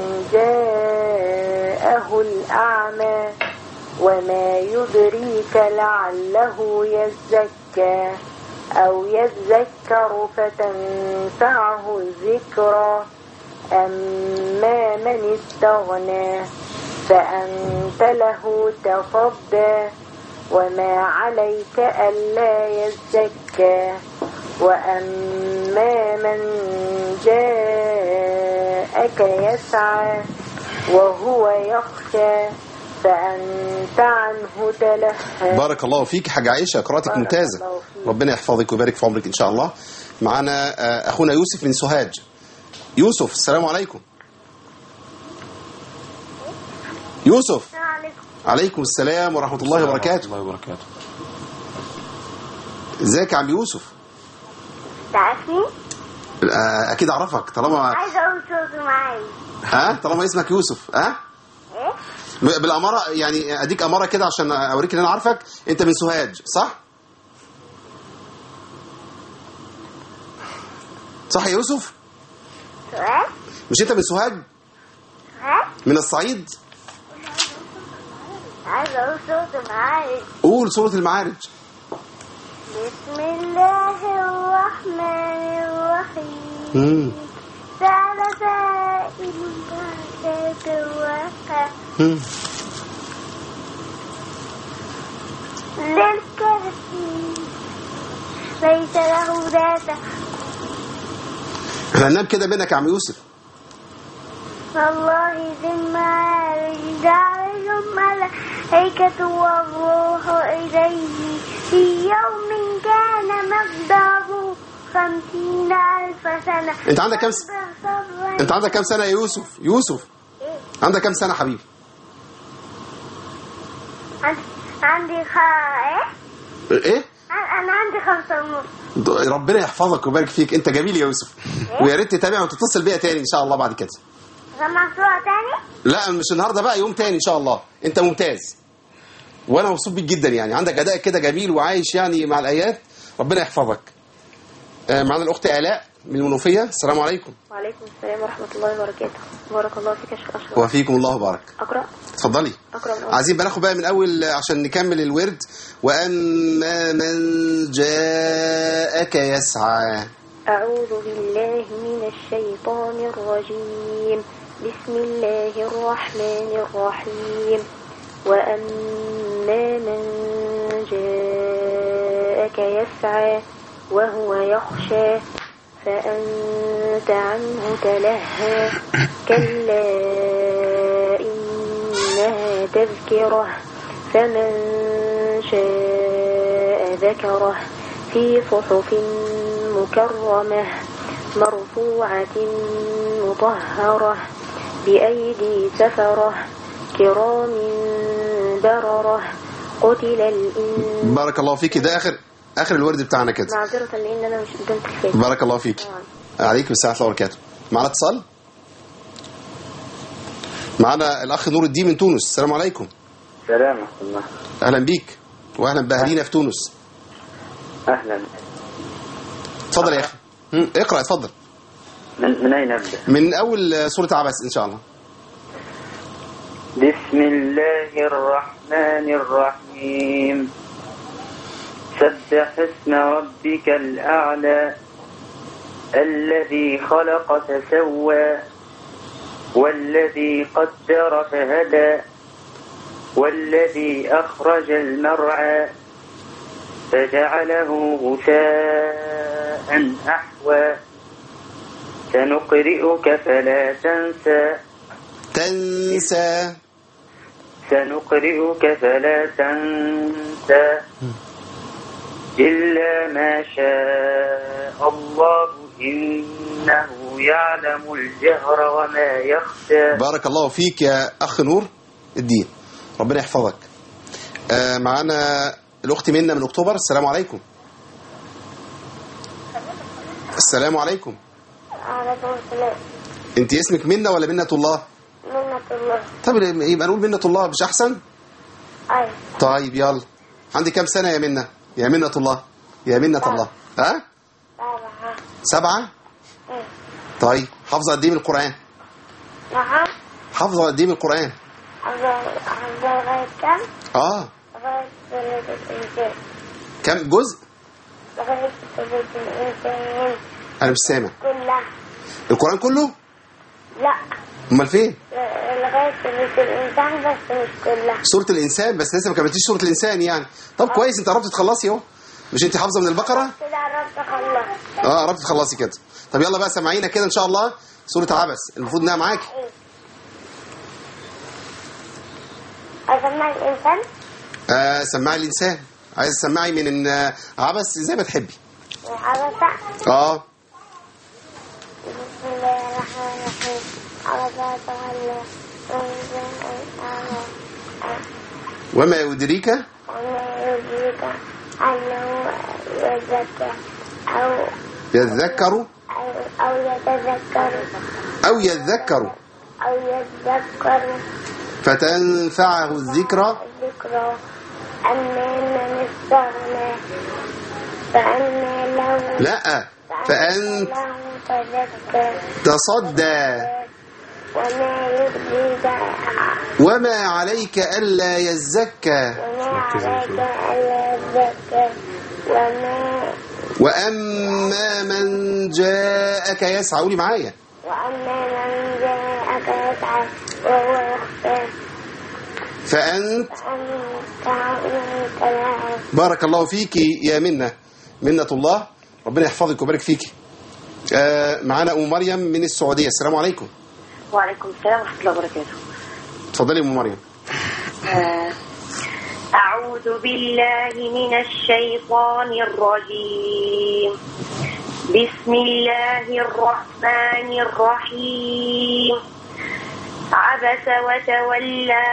جاءه الأعمى وما يدريك لعله يزكى أو يذكر فتنفعه الذكرى أما من استغنى فأنت له تصدى وما عليك ألا يزكى وأما من جاءك يسعى وهو يخشى فأنت عنه تلهى بارك الله فيك حاجة عائشة قراءتك بارك ممتازة الله فيك. ربنا يحفظك ويبارك في عمرك إن شاء الله معنا آه، أخونا يوسف من سوهاج يوسف السلام عليكم يوسف السلام عليكم عليكم السلام ورحمة الله وبركاته الله وبركاته ازيك يا عم يوسف تعرفني؟ آه، أكيد أعرفك طالما عايزة أقول صوت معايا ها طالما اسمك يوسف ها إيه؟ بالأمارة يعني أديك أمارة كده عشان أوريك إن أنا عارفك أنت من سوهاج صح؟ صح يا يوسف؟ سؤال؟ مش أنت من سوهاج؟ ها؟ من الصعيد؟ عايزة أقول صوت معايا قول سورة المعارج بسم الله الرحمن الرحيم مم. سأل سائل بعد الوقع مم. للكهف ليس له ذات احنا هننام كده بينك يا عم يوسف والله ذي المعارج جعل الملائكة والروح إليه في يوم كان مقداره خمسين ألف سنة أنت عندك كام س- صبرا أنت عندك كام سنة يا يوسف؟ يوسف إيه؟ عندك كام سنة حبيبي؟ عندي عندي خ... إيه؟ إيه؟ أنا عندي خمسة ونص ربنا يحفظك ويبارك فيك أنت جميل يا يوسف ويا ريت تتابع وتتصل بيا تاني إن شاء الله بعد كده سمع صورة تاني؟ لا مش النهارده بقى يوم تاني ان شاء الله انت ممتاز وانا مبسوط بيك جدا يعني عندك اداء كده جميل وعايش يعني مع الايات ربنا يحفظك آه، معانا الاخت الاء من المنوفيه السلام عليكم وعليكم السلام ورحمة الله وبركاته بارك الله فيك يا شيخ أشرف وفيكم الله بارك أقرأ اتفضلي أقرأ من أول عايزين بقى ناخد بقى من اول عشان نكمل الورد واما من جاءك يسعى أعوذ بالله من الشيطان الرجيم بسم الله الرحمن الرحيم وأما من جاءك يسعى وهو يخشى فأنت عنه تلهى كلا إنها تذكرة فمن شاء ذكره في صحف مكرمة مرفوعة مطهرة بأيدي سفرة كرام بررة قتل الإنسان بارك الله فيك ده اخر اخر الورد بتاعنا كده معذرة لأن أنا مش قدام التلفاز بارك الله فيك عليكم السلام ورحمه الله وبركاته معنا اتصال معنا الاخ نور الدين من تونس السلام عليكم سلام ورحمة الله اهلا بيك واهلا باهالينا في تونس أهلا اتفضل يا اخي مم، اقرا اتفضل من, من أين أبدأ؟ من اول سوره عبس ان شاء الله بسم الله الرحمن الرحيم سبح اسم ربك الأعلى الذي خلق فسوى والذي قدر فهدى والذي أخرج المرعى فجعله غثاء أحوى سنقرئك فلا تنسى تنسى سنقرئك فلا تنسى إلا ما شاء الله إنه يعلم الجهر وما يخفى بارك الله فيك يا اخ نور الدين ربنا يحفظك آه معانا الاخت منى من اكتوبر السلام عليكم السلام عليكم عليكم السلام انت اسمك منى ولا منة الله منة الله طب يبقى نقول منة الله مش احسن أيوة طيب يلا عندي كام سنة يا منة يا منة الله يا منة الله ها طبعا سبعة طيب حافظه قد ايه من القران نعم حافظه قد ايه من القران حافظة حافظة لغاية كم؟ اه لغاية سورة الإنسان كم جزء لغاية سورة الإنسان انا مش سامع كلها القران كله لا امال فين لغاية سورة الإنسان بس مش كلها سوره الانسان بس لسه ما كملتيش سوره الانسان يعني طب كويس انت قربت تخلصي اهو مش انت حافظه من البقره كده قربت أخلص اه قربت تخلصي كده طب يلا بقى سمعينا كده ان شاء الله سوره عبس المفروض انها معاكي أسمع الإنسان آه سمعي الانسان عايز تسمعي من إن عبس زي ما تحبي عبسة اه بسم الله الرحمن الرحيم عبسة وتولى وما يدريك وما يدريك أنه يزكى أو يذكر أو- أو يتذكر او يذكر أو يذكر فتنفعه الذكرى الذكرى أما من استغنى فأما له لا فأنت له تذكر تصدى وما يدريك وما عليك ألا يزكى وما عليك ألا يزكى وما وأما من جاءك يسعى قولي معايا وأما من جاءك يسعى وهو يخشى فأنت فأنت عنه تلاهى بارك الله فيك يا منة منة الله ربنا يحفظك ويبارك فيك آه معانا أم مريم من السعودية السلام عليكم وعليكم السلام ورحمة الله وبركاته اتفضلي يا أم مريم آه، أعوذ بالله من الشيطان الرجيم بسم الله الرحمن الرحيم عبس وتولى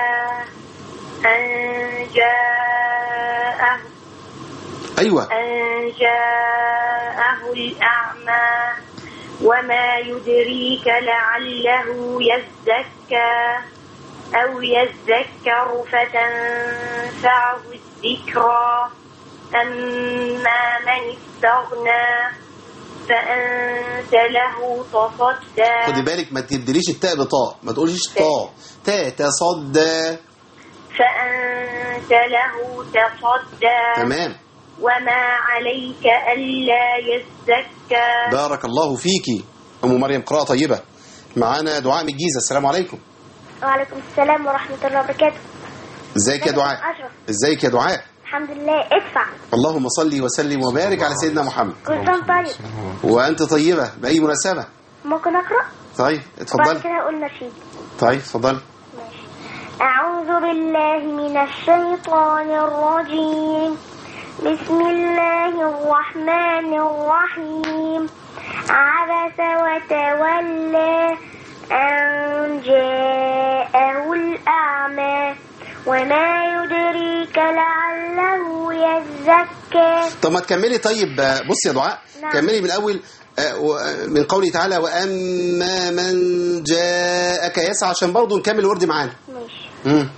أن جاءه أيوة أن جاءه الأعمى وما يدريك لعله يزكى أو يذكر فتنفعه الذكرى أما من استغنى فأنت له تصدى خدي بالك ما تبدليش التاء بطاء ما تقوليش طاء تاء تصدى فأنت له تصدى تمام وما عليك ألا يزكى بارك الله فيكي أم مريم قراءة طيبة معانا دعاء من الجيزة السلام عليكم وعليكم السلام ورحمة الله وبركاته ازيك يا دعاء أشرف ازيك يا دعاء الحمد لله ادفع اللهم صل وسلم وبارك على سيدنا محمد كل سنة طيب وأنت طيبة بأي مناسبة ممكن أقرأ؟ طيب بعد اتفضلي كده أقول نشيد طيب اتفضلي أعوذ بالله من الشيطان الرجيم بسم الله الرحمن الرحيم عبس وتولى أن جاءه الأعمى وما يدريك لعله يزكى طب ما تكملي طيب آه، بص يا دعاء نعم. كملي من الأول آه، و- آه، من قوله تعالى وأما من جاءك يسعى عشان برضه نكمل الورد معانا ماشي مم.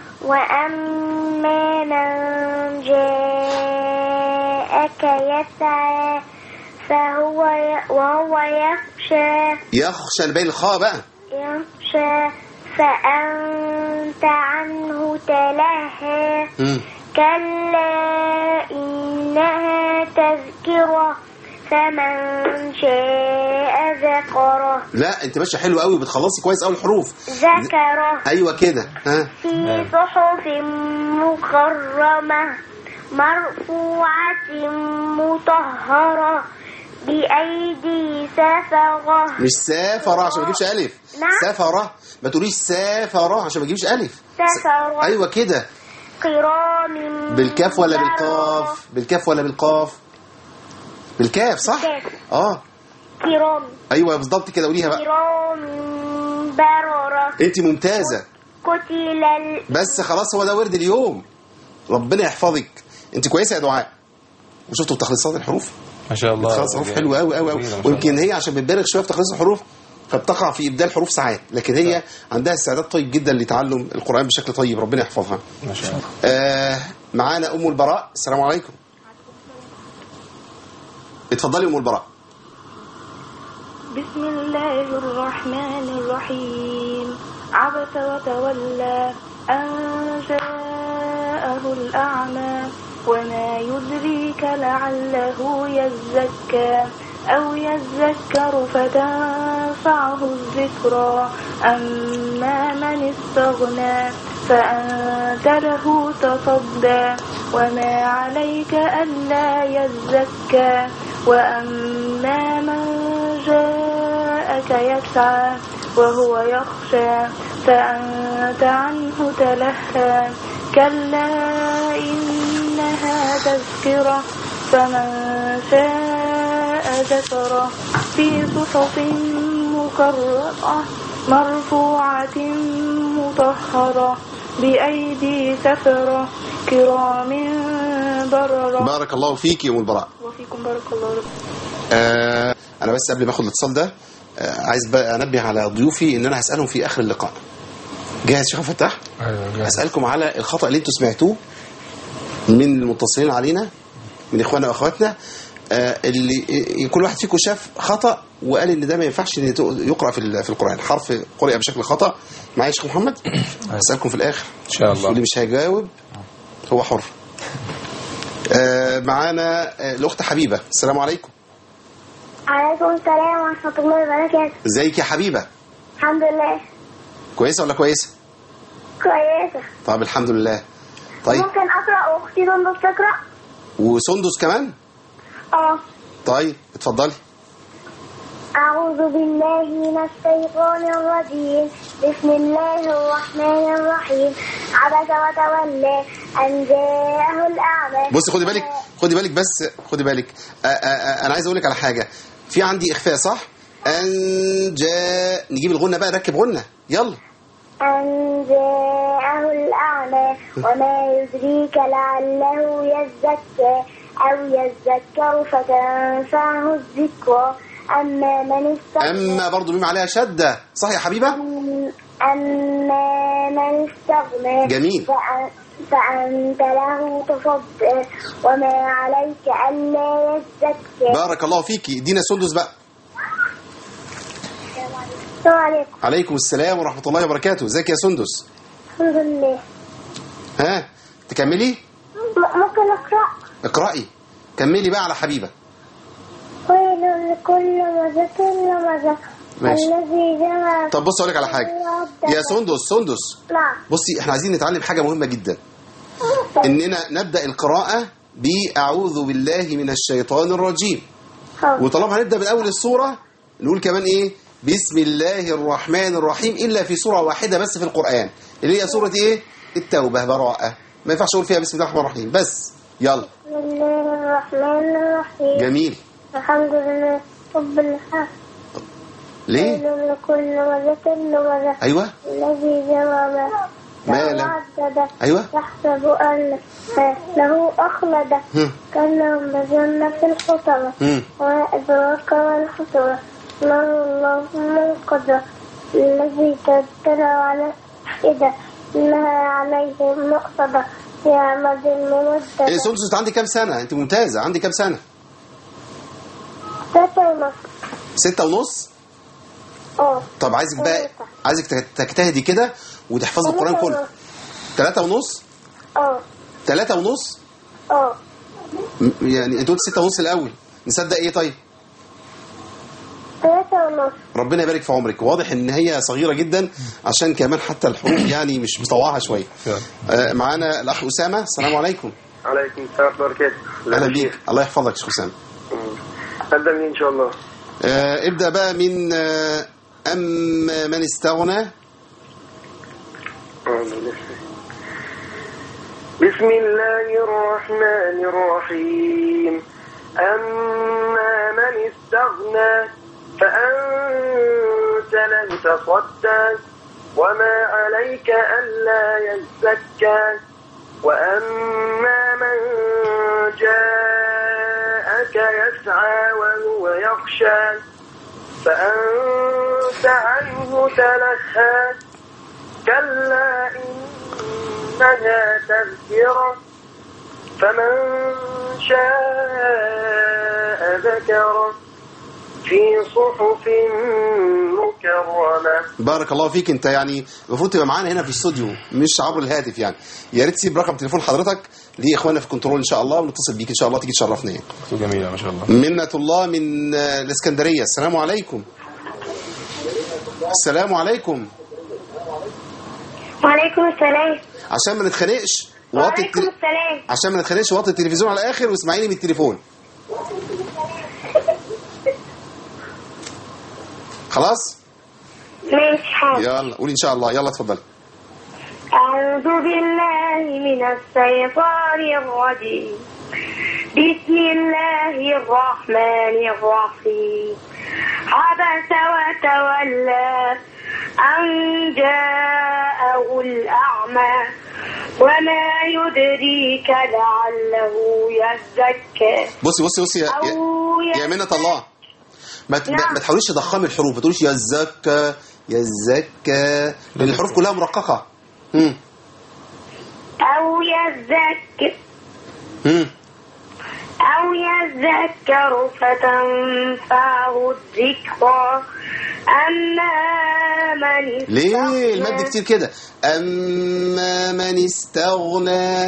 وأما من جاءك يسعى فهو ي... وهو يخشى يخشى بين الخاء بقى يخشى فأنت عنه تلهى مم. كلا إنها تذكرة فمن شاء ذكره لا انت ماشيه حلو قوي بتخلصي كويس قوي الحروف ذكره ايوه كده ها في صحف مكرمة مرفوعة مطهرة بأيدي سفرة مش سافرة عشان ما تجيبش ألف نعم. سافرة ما تقوليش سافرة عشان ما تجيبش ألف سفرة أيوة كده كرام بالكاف ولا بررة. بالقاف بالكاف ولا بالقاف بالكاف صح بالكاف. اه كرام ايوه بالظبط كده قوليها بقى كرام بررة انت ممتازه قتل ال... بس خلاص هو ده ورد اليوم ربنا يحفظك انت كويسه يا دعاء وشفتوا تخليصات الحروف ما شاء الله تخلص حروف حلوه قوي قوي قوي جميلة ما شاء ويمكن الله. هي عشان بتبالغ شويه في تخليص الحروف فبتقع في ابدال حروف ساعات لكن هي عندها استعداد طيب جدا لتعلم القران بشكل طيب ربنا يحفظها ما شاء الله آه معانا ام البراء السلام عليكم اتفضلي ام البراء بسم الله الرحمن الرحيم عبس وتولى أن جاءه الأعمى وما يدريك لعله يزكى أو يذكر فتنفعه الذكرى أما من استغنى فأنت له تصدى وما عليك ألا يزكى وأما من جاءك يسعى وهو يخشى فأنت عنه تلهى كلا إنها تذكرة فمن شاء ذكره في صحف مكرمة مرفوعة مطهرة بأيدي سفرة كرام بررة بارك الله فيك يا ام البراء وفيكم بارك الله لكم آه انا بس قبل ما اخد الاتصال ده آه عايز بقى انبه على ضيوفي ان انا هسالهم في اخر اللقاء جاهز شيخ عبد الفتاح ايوه جاهز. هسالكم على الخطا اللي انتم سمعتوه من المتصلين علينا من اخواننا واخواتنا آه اللي كل واحد فيكم شاف خطا وقال ان ده ما ينفعش ان يقرا في ال- في القران حرف قرئ بشكل خطا معايا يا شيخ محمد هسالكم في الاخر ان شاء الله واللي مش هيجاوب هو حر آه معانا آه الاخت حبيبه السلام عليكم عليكم السلام ورحمة الله وبركاته ازيك يا حبيبه الحمد لله كويسه ولا كويسه كويسة طب الحمد لله طيب ممكن أقرأ وأختي سندس تقرأ؟ وسندس كمان اه طيب اتفضلي أعوذ بالله من الشيطان الرجيم بسم الله الرحمن الرحيم عبس وتولى أن جاءه الأعمى بصي خدي بالك خدي بالك بس خدي بالك آآ آآ انا عايز اقول لك على حاجه في عندي اخفاء صح ان جاء نجيب الغنه بقى ركب غنه يلا أن جاءه الأعمى وما يدريك لعله يزكى أو يذكر فتنفعه الذكرى أما من استغنى اما برضو بما عليها شده صح يا حبيبه أما من استغنى جميل. فأن- فأنت له تصدى وما عليك ألا يزكى بارك الله فيكي ادينا سندس بقى السلام عليكم عليكم السلام ورحمه الله وبركاته ازيك يا سندس الحمد لله ها تكملي م- ممكن أقرأ اقراي كملي بقى على حبيبه ويل لكل مزة لمزة ماشي. الذي جمع طب بص اقول لك على حاجه يا سندس سندس نعم بصي احنا عايزين نتعلم حاجه مهمه جدا اننا نبدا القراءه باعوذ بالله من الشيطان الرجيم وطالما هنبدا من اول السوره نقول كمان ايه بسم الله الرحمن الرحيم الا في سوره واحده بس في القران اللي هي سوره ايه التوبه براءه ما ينفعش اقول فيها بسم الله الرحمن الرحيم بس يلا بسم الله الرحمن الرحيم جميل الحمد لله رب العالمين ليه ويل لكل مزة لمزة ايوه الذي جمع مالا وعدد ايوه يحسب أن له أخلد هم. كأنه مجنة في الحطمة هم. وما أدراك ما الحطمة نار الله المنقذة الذي تبتلى على الأفئدة إنها عليهم مؤصدة في عمد ايه ممددة سندس انت عندي كام سنه انت ممتازه عندي كام سنه ستة ونص ستة ونص اه طب عايزك بقى عايزك تجتهدي كده وتحفظي القران كله ثلاثة ونص اه ثلاثة ونص اه م- يعني انت قلت ستة ونص الاول نصدق ايه طيب ثلاثة ونص ربنا يبارك في عمرك واضح ان هي صغيره جدا عشان كمان حتى الحروف يعني مش مطوعها شويه آه، معانا الاخ اسامه السلام عليكم عليكم السلام ورحمة الله وبركاته اهلا بيك الله يحفظك يا شيخ اسامه أبدأ منين إن شاء الله آه، ابدا بقى من آه، اما من استغنى بسم الله الرحمن الرحيم أما من استغنى فأنت له تصدى وما عليك ألا يزكى وأما من جاءك يسعى وهو يخشى فأنت عنه تلهى كلا إنها تذكرة فمن شاء ذكره في صحف مكرمة بارك الله فيك انت يعني المفروض تبقى معانا هنا في الاستوديو مش عبر الهاتف يعني يا ريت تسيب رقم تليفون حضرتك لاخواننا في الكنترول ان شاء الله ونتصل بيك ان شاء الله تيجي تشرفنا يعني جميلة ما شاء الله منة الله من آه، الاسكندريه السلام عليكم السلام عليكم وعليكم السلام عشان ما نتخانقش وطي وعليكم التل... السلام عشان ما نتخانقش وطي التلفزيون على الاخر واسمعيني من التليفون خلاص ماشي حاضر يلا قولي ان شاء الله يلا اتفضلي أعوذ بالله من الشيطان الرجيم بسم الله الرحمن الرحيم عبس وتولى أن جاءه الأعمى وما يدريك لعله يزكى بصي بصي بصي يا, يا, أو يا منة الله ما ت- ما- نعم. ما تحاوليش تضخمي الحروف ما تقوليش يا الزكى يا الزكى لان الحروف كلها مرققه امم أو يزكى امم أو يذكر فتنفعه الذكرى أما من ليه المد استغنى كتير كده اما من استغنى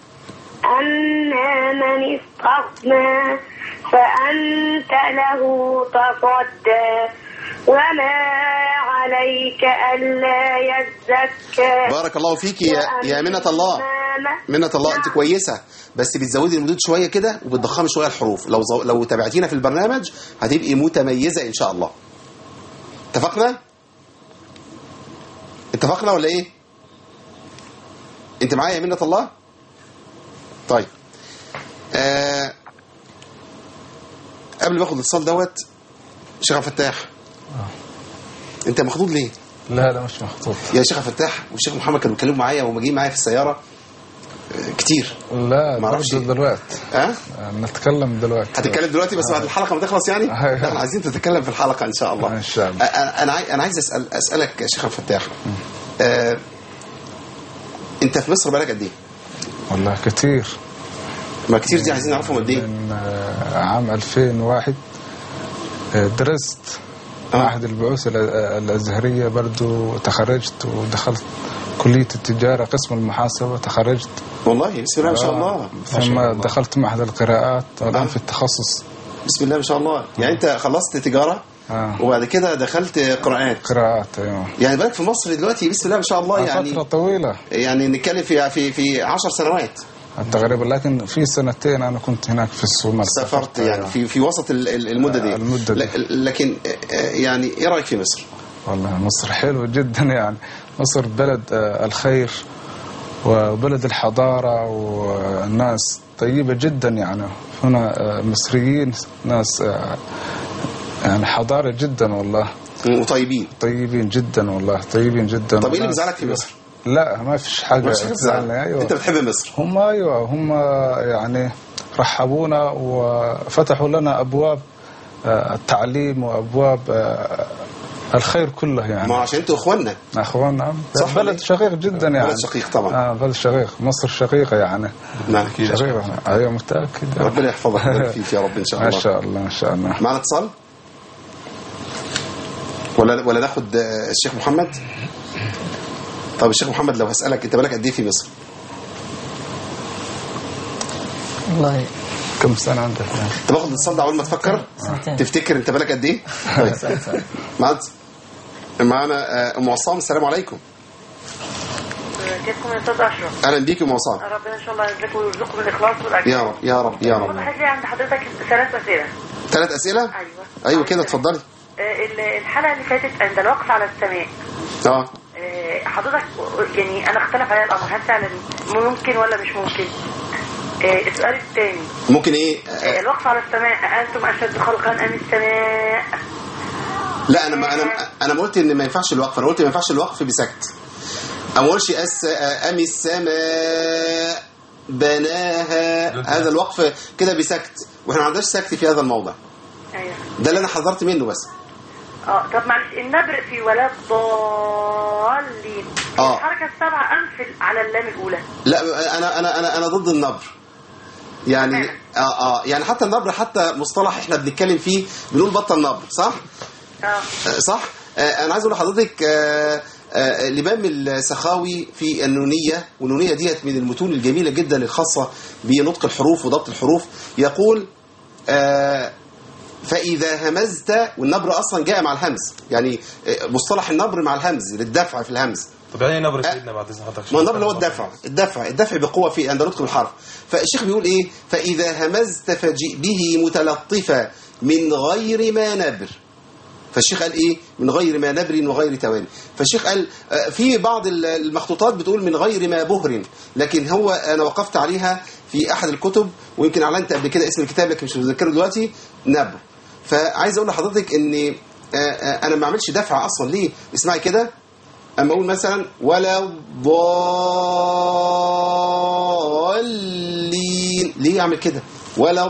أما من استغنى فأنت له تصدى وما عليك ألا يزكى بارك الله فيك يا يا منة الله وأما- منة الله انت كويسه بس بتزودي المدود شويه كده وبتضخمي شويه الحروف لو زو... لو تابعتينا في البرنامج هتبقي متميزه ان شاء الله اتفقنا اتفقنا ولا ايه انت معايا يا منة الله طيب آه... قبل ما اخد الاتصال دوت شيخ عبد الفتاح انت مخضوض ليه لا لا مش مخطوط يا شيخ عبد الفتاح والشيخ محمد كانوا بيتكلموا معايا وهم جايين معايا في السياره آه، كتير لا ما أعرفش. برضه دلوقتي ها نتكلم دلوقتي هتتكلم دلوقتي بس بعد الحلقه ما تخلص يعني أيوة. لا، احنا عايزين تتكلم في الحلقه ان شاء الله ان شاء الله انا انا عاي- انا عايز اسال اسالك يا شيخ عبد الفتاح آه، انت في مصر بقالك قد ايه والله كتير ما كتير دي عايزين نعرفهم قد ايه من آه، عام 2001 آه، درست معهد البعوث الأ- الأزهرية برضو تخرجت ودخلت كلية التجارة قسم المحاسبة تخرجت والله بسم الله ما شاء الله ثم دخلت معهد القراءات والآن في التخصص بسم الله ما شاء الله يعني انت خلصت تجاره آه. وبعد كده دخلت قراءات قراءات أيوة يعني بالك في مصر دلوقتي بسم الله ما شاء الله فترة يعني طويلة يعني نتكلم في في في 10 سنوات تقريبا لكن في سنتين أنا كنت هناك في الصومال سافرت يعني في في وسط ال- ال- المده دي المدة دي. ل- لكن آه، يعني ايه رايك في مصر؟ والله مصر حلوة جدا يعني مصر بلد آه، الخير وبلد الحضارة والناس طيبة جدا يعني هنا آه، مصريين ناس آه، يعني حضارة جدا والله وطيبين طيبين جدا والله طيبين جدا طب ايه اللي وناس- بيزعلك في مصر؟ لا ما فيش حاجة مش هتزعل. تزعلني أيوة انت بتحب مصر هم أيوة هم يعني رحبونا وفتحوا لنا أبواب آه، التعليم وأبواب آه، الخير كله يعني ما عشان انتوا اخواننا اخوان نعم صح بلد ولا شقيق جدا يعني بلد شقيق طبعا آه بلد شقيق مصر شقيقة يعني نعم شقيقة ايوه متأكد ربنا يحفظك ويبارك فيك يا رب ان شاء ما الله شاء الله ما شاء الله معنا اتصال ولا ولا ناخد آه، الشيخ محمد طب الشيخ محمد لو هسألك انت بالك قد ايه في مصر والله كم سنة عندك انت باخد الاتصال ده اول ما تفكر سنتين. تفتكر انت بالك قد ايه طيب. معنا معانا آه، ام عصام السلام عليكم كيفكم يا استاذ اشرف اهلا بيك يا ام عصام ربنا ان شاء الله يرزقكم ويرزقكم الاخلاص والاجر يا رب يا رب يا رب واضح لي عند حضرتك ثلاث اسئله ثلاث اسئله ايوه ايوه كده اتفضلي آه، ال- الحلقه اللي فاتت عند الوقف على السماء اه آه، حضرتك يعني انا اختلف عليا الامر هل فعلا ممكن ولا مش ممكن آه، السؤال الثاني ممكن ايه آه، الوقف على السماء أأنتم أشد خلقا أم السماء لا انا ما انا انا ما قلت ان ما ينفعش الوقف انا قلت ما ينفعش الوقف بسكت انا ما اقولش أس ام السماء بناها هذا الوقف كده بسكت واحنا ما عندناش سكت في هذا الموضع أيوه ده اللي انا حذرت منه بس اه طب معلش النبر في ولا الضالين آه. الحركة السابعة أم في على اللام الأولى لا انا انا انا انا ضد النبر يعني اه اه يعني حتى النبر حتى مصطلح احنا بنتكلم فيه بنقول بطل نبر صح؟ اه آه، صح؟ آه، انا عايز اقول لحضرتك آه، آه، الامام السخاوي في النونيه والنونيه ديت من المتون الجميله جدا الخاصه بنطق الحروف وضبط الحروف يقول آه، فاذا همزت والنبر اصلا جاء مع الهمز يعني آه، مصطلح النبر مع الهمز للدفع في الهمز طب يعني ايه نبر سيدنا بعد اذن حضرتك ما هو النبر اللي هو الدفع الدفع الدفع بقوه في عند نطق الحرف فالشيخ بيقول ايه فاذا همزت فجئ به متلطفا من غير ما نبر فالشيخ قال ايه من غير ما نبر وغير تواني فالشيخ قال آه، في بعض ال- المخطوطات بتقول من غير ما بهر لكن هو انا وقفت عليها في احد الكتب ويمكن اعلنت قبل كده اسم الكتاب لكن مش متذكره دلوقتي نبر فعايز اقول لحضرتك ان آه، آه، انا ما اعملش دفع اصلا ليه اسمعي كده اما اقول مثلا ولا الضالين ليه اعمل كده ولا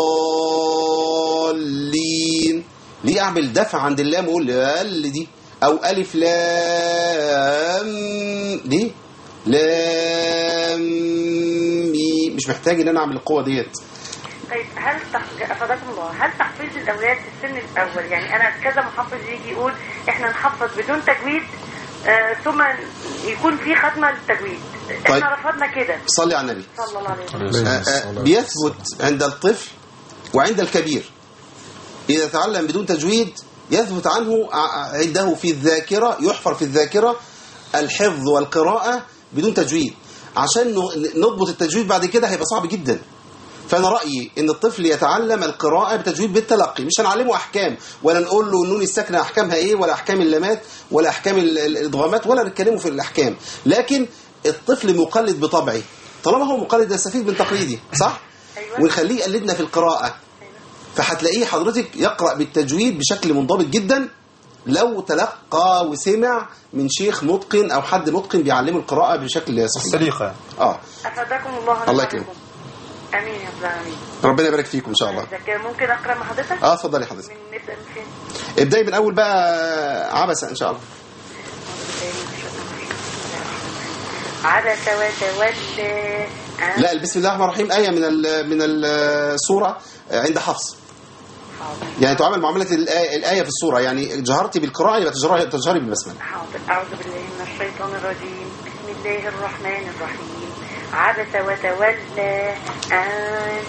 الضالين ليه اعمل دفع عند اللام واقول ال دي او الف لام ليه لام مي مش محتاج ان انا اعمل القوه ديت طيب هل تح... افادكم الله هل تحفيظ الاولاد في السن الاول يعني انا كذا محفظ يجي يقول احنا نحفظ بدون تجويد آه ثم يكون في ختمه للتجويد طيب. احنا رفضنا كده صلي على النبي صلى الله عليه وسلم آه، آه، بيثبت عند الطفل وعند الكبير إذا تعلم بدون تجويد يثبت عنه ع- عنده في الذاكرة يحفر في الذاكرة الحفظ والقراءة بدون تجويد عشان ن- نضبط التجويد بعد كده هيبقى صعب جدا فأنا رأيي إن الطفل يتعلم القراءة بتجويد بالتلقي مش هنعلمه أحكام ولا نقول له النون الساكنة أحكامها إيه ولا أحكام اللامات ولا أحكام ال- ال- الإدغامات ولا نتكلمه في الأحكام لكن الطفل مقلد بطبعه طالما هو مقلد يستفيد من تقليدي صح؟ ونخليه يقلدنا في القراءة فهتلاقيه حضرتك يقرأ بالتجويد بشكل منضبط جدا لو تلقى وسمع من شيخ متقن او حد متقن بيعلمه القراءة بشكل صحيح سليقة يعني. اه افادكم الله الله ونفعكم. يكرمك امين يا رب العالمين ربنا يبارك فيكم ان شاء الله إذا ممكن اقرا مع حضرتك اه اتفضلي حضرتك من نبدا من فين ابدأي من اول بقى عبسة ان شاء الله عبس وتولى أن- لا بسم الله الرحمن الرحيم آية من ال من السورة عند حفص يعني تعامل معاملة الآية, الآية في السورة يعني جهرتي بالقراءة يبقى تجهري تجهري بالبسملة حاضر أعوذ بالله من الشيطان الرجيم بسم الله الرحمن الرحيم عبس وتولى أن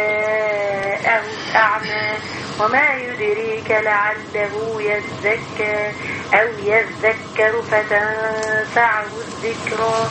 جاءه الأعمى وما يدريك لعله يزكى أو يذكر فتنفعه الذكرى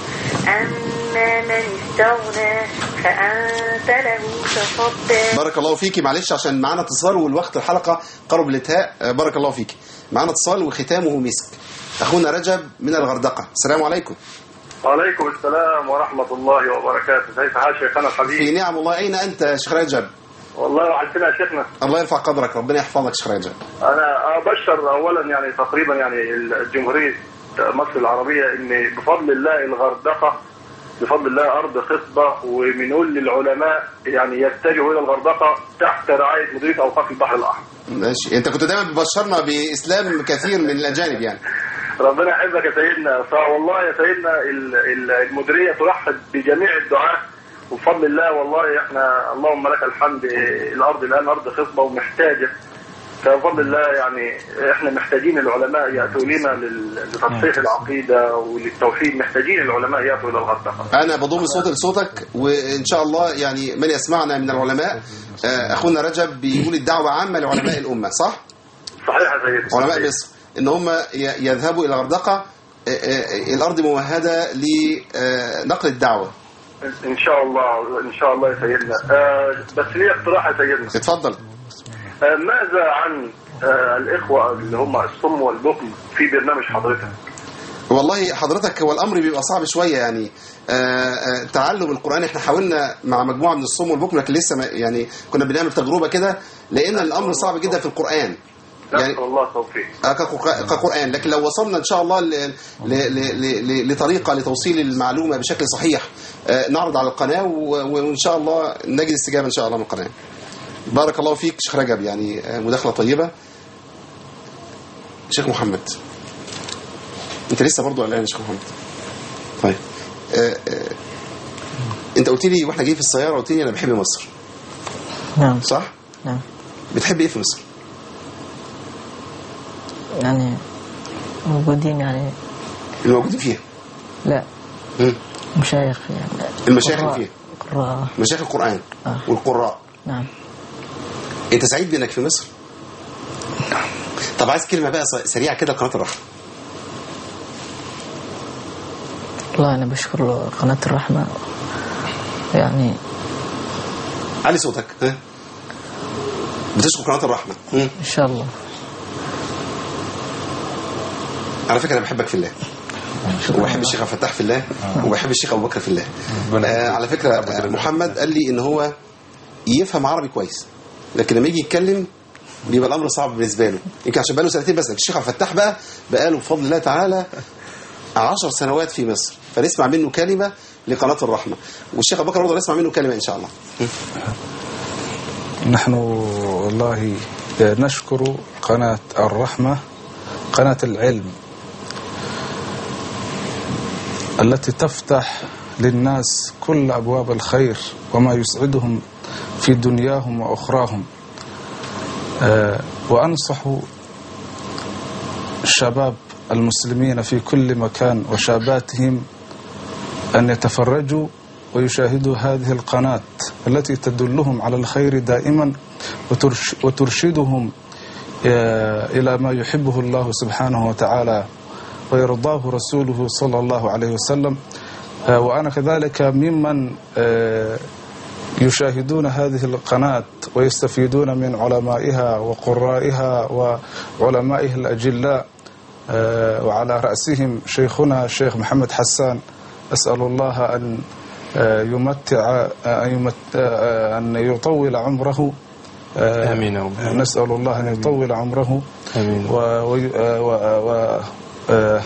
أما من استغنى فأنت له تصدى بارك الله فيكي معلش عشان معانا اتصال والوقت الحلقة قرب الانتهاء آه، بارك الله فيكي معانا اتصال وختامه مسك أخونا رجب من الغردقة السلام عليكم وعليكم السلام ورحمة الله وبركاته كيف حال شيخنا الحبيب في نعم الله أين أنت يا شيخ رجب والله وحشتنا يا شيخنا الله يرفع قدرك ربنا يحفظك شيخ رجب أنا أبشر أولا يعني تقريبا يعني الجمهورية مصر العربية إن بفضل الله الغردقة بفضل الله أرض خصبة وبنقول للعلماء يعني يتجهوا إلى الغردقة تحت رعاية مديرية أوقاف البحر الأحمر ماشي أنت كنت دايما بتبشرنا بإسلام كثير من الأجانب يعني ربنا يحفظك يا سيدنا فوالله يا سيدنا ال- ال- المديريه ترحب بجميع الدعاة وبفضل الله والله احنا اللهم لك الحمد إيه، الارض الان ارض خصبه ومحتاجه فبفضل الله يعني احنا محتاجين العلماء ياتوا لنا لل- لتصحيح العقيده وللتوحيد محتاجين العلماء ياتوا الى الغردقه أنا بضم صوتي لصوتك وإن شاء الله يعني من يسمعنا من العلماء آه، أخونا رجب بيقول الدعوة عامة لعلماء الأمة صح؟ صحيح يا سيدنا علماء مصر إن هم ي- يذهبوا إلى الغردقة آه، آه، الأرض ممهدة لنقل الدعوة ان شاء الله ان شاء الله يا سيدنا آه بس لي اقتراح يا سيدنا اتفضل آه ماذا عن آه الاخوه اللي هم الصم والبكم في برنامج حضرتك والله حضرتك هو الامر بيبقى صعب شويه يعني آه، آه، تعلم القران احنا حاولنا مع مجموعه من الصم والبكم لكن لسه ما يعني كنا بنعمل تجربه كده لان الامر صعب جدا في القران يعني نسال الله التوفيق آه، كقر- كقران لكن لو وصلنا ان شاء الله ل- ل- ل- ل- ل- لطريقه لتوصيل المعلومه بشكل صحيح آه، نعرض على القناه و- وان شاء الله نجد استجابه ان شاء الله من القناه بارك الله فيك شيخ رجب يعني آه، مداخله طيبه شيخ محمد انت لسه برضو قلقان يا شيخ محمد طيب آه، آه، انت قلت لي واحنا جايين في السياره قلت لي انا بحب مصر نعم صح نعم بتحب ايه في مصر يعني موجودين يعني الموجودين فيها لا مم. مشايخ يعني المشايخ اللي قراء- فيها قراء مشايخ القران آه. والقراء نعم انت سعيد بانك في مصر طب عايز كلمه بقى س- سريعه كده لقناه الرحمه والله أنا بشكر قناة الرحمة يعني علي صوتك ها بتشكر قناه الرحمه مم. إن شاء الله على فكره انا بحبك في الله وبحب الشيخ عبد الفتاح في الله وبحب الشيخ ابو بكر في الله آه على فكره آه، محمد قال لي ان هو يفهم عربي كويس لكن لما يجي يتكلم بيبقى الامر صعب بالنسبه له يمكن عشان بقاله سنتين بس لكن الشيخ عبد الفتاح بقى بقاله بفضل الله تعالى عشر سنوات في مصر فنسمع منه كلمه لقناه الرحمه والشيخ ابو بكر برضه نسمع منه كلمه ان شاء الله نحن والله نشكر قناة الرحمة قناة العلم التي تفتح للناس كل أبواب الخير وما يسعدهم في دنياهم وأخراهم آه، وأنصح الشباب المسلمين في كل مكان وشاباتهم أن يتفرجوا ويشاهدوا هذه القناة التي تدلهم على الخير دائما وترش وترشدهم آه، إلى ما يحبه الله سبحانه وتعالى ويرضاه رسوله صلى الله عليه وسلم آه، وأنا كذلك ممن آه، يشاهدون هذه القناة ويستفيدون من علمائها وقرائها وعلمائها الأجلاء آه، وعلى رأسهم شيخنا الشيخ محمد حسان أسأل الله أن آه، يمتع آه، أن يمت- آه، أن يطول عمره آه، آمين يا رب. نسأل الله أن يطول عمره آمين. و و و و آه،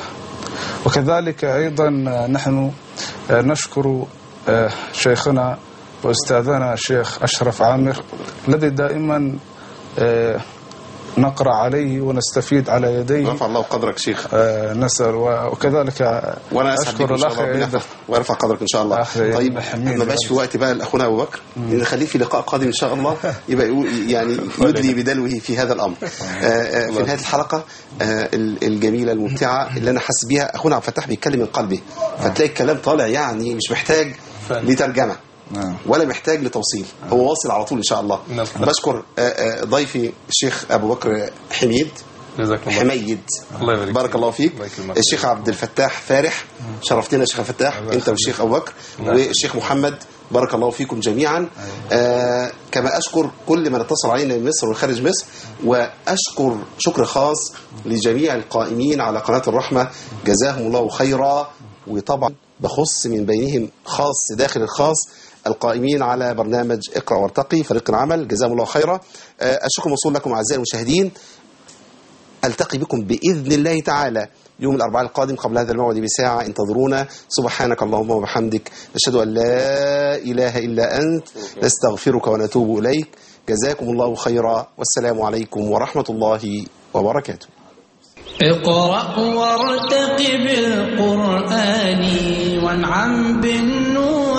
وكذلك أيضا نحن آه، نشكر آه، شيخنا وأستاذنا الشيخ أشرف عامر الذي دائما آه، نقرأ عليه ونستفيد على يديه رفع الله قدرك شيخ آه، نسأل وكذلك وانا اسعد بك أشكر ان شاء الأخ الله ربنا أيضا يحفظك ويرفع قدرك ان شاء الله أخ طيب حميد ما بقاش في وقت بقى لاخونا ابو بكر نخليه في لقاء قادم ان شاء الله يبقى يقول يعني يدلي بدلوه في هذا الامر آه، آه، في نهايه الحلقه آه، ال- الجميله الممتعه اللي انا حاسس بيها اخونا عبد الفتاح بيتكلم من قلبه فتلاقي الكلام طالع يعني مش محتاج لترجمه نعم. ولا محتاج لتوصيل هو واصل على طول ان شاء الله نعم. بشكر آه، آه، ضيفي الشيخ ابو بكر حميد جزاك الله حميد الله يبارك بارك فيك. الله فيك الله يكرمك. الشيخ عبد الفتاح فارح شرفتنا يا شيخ الفتاح انت والشيخ ابو بكر والشيخ محمد بارك الله فيكم جميعا آه كما اشكر كل من اتصل علينا من مصر وخارج مصر واشكر شكر خاص لجميع القائمين على قناه الرحمه جزاهم الله خيرا وطبعا بخص من بينهم خاص داخل الخاص القائمين على برنامج اقرا وارتقي فريق العمل جزاهم الله خيرا آه الشكر موصول لكم اعزائي المشاهدين التقي بكم باذن الله تعالى يوم الاربعاء القادم قبل هذا الموعد بساعه انتظرونا سبحانك اللهم وبحمدك نشهد ان لا اله الا انت نستغفرك ونتوب اليك جزاكم الله خيرا والسلام عليكم ورحمه الله وبركاته اقرأ وارتقب القرآن وانعم بالنور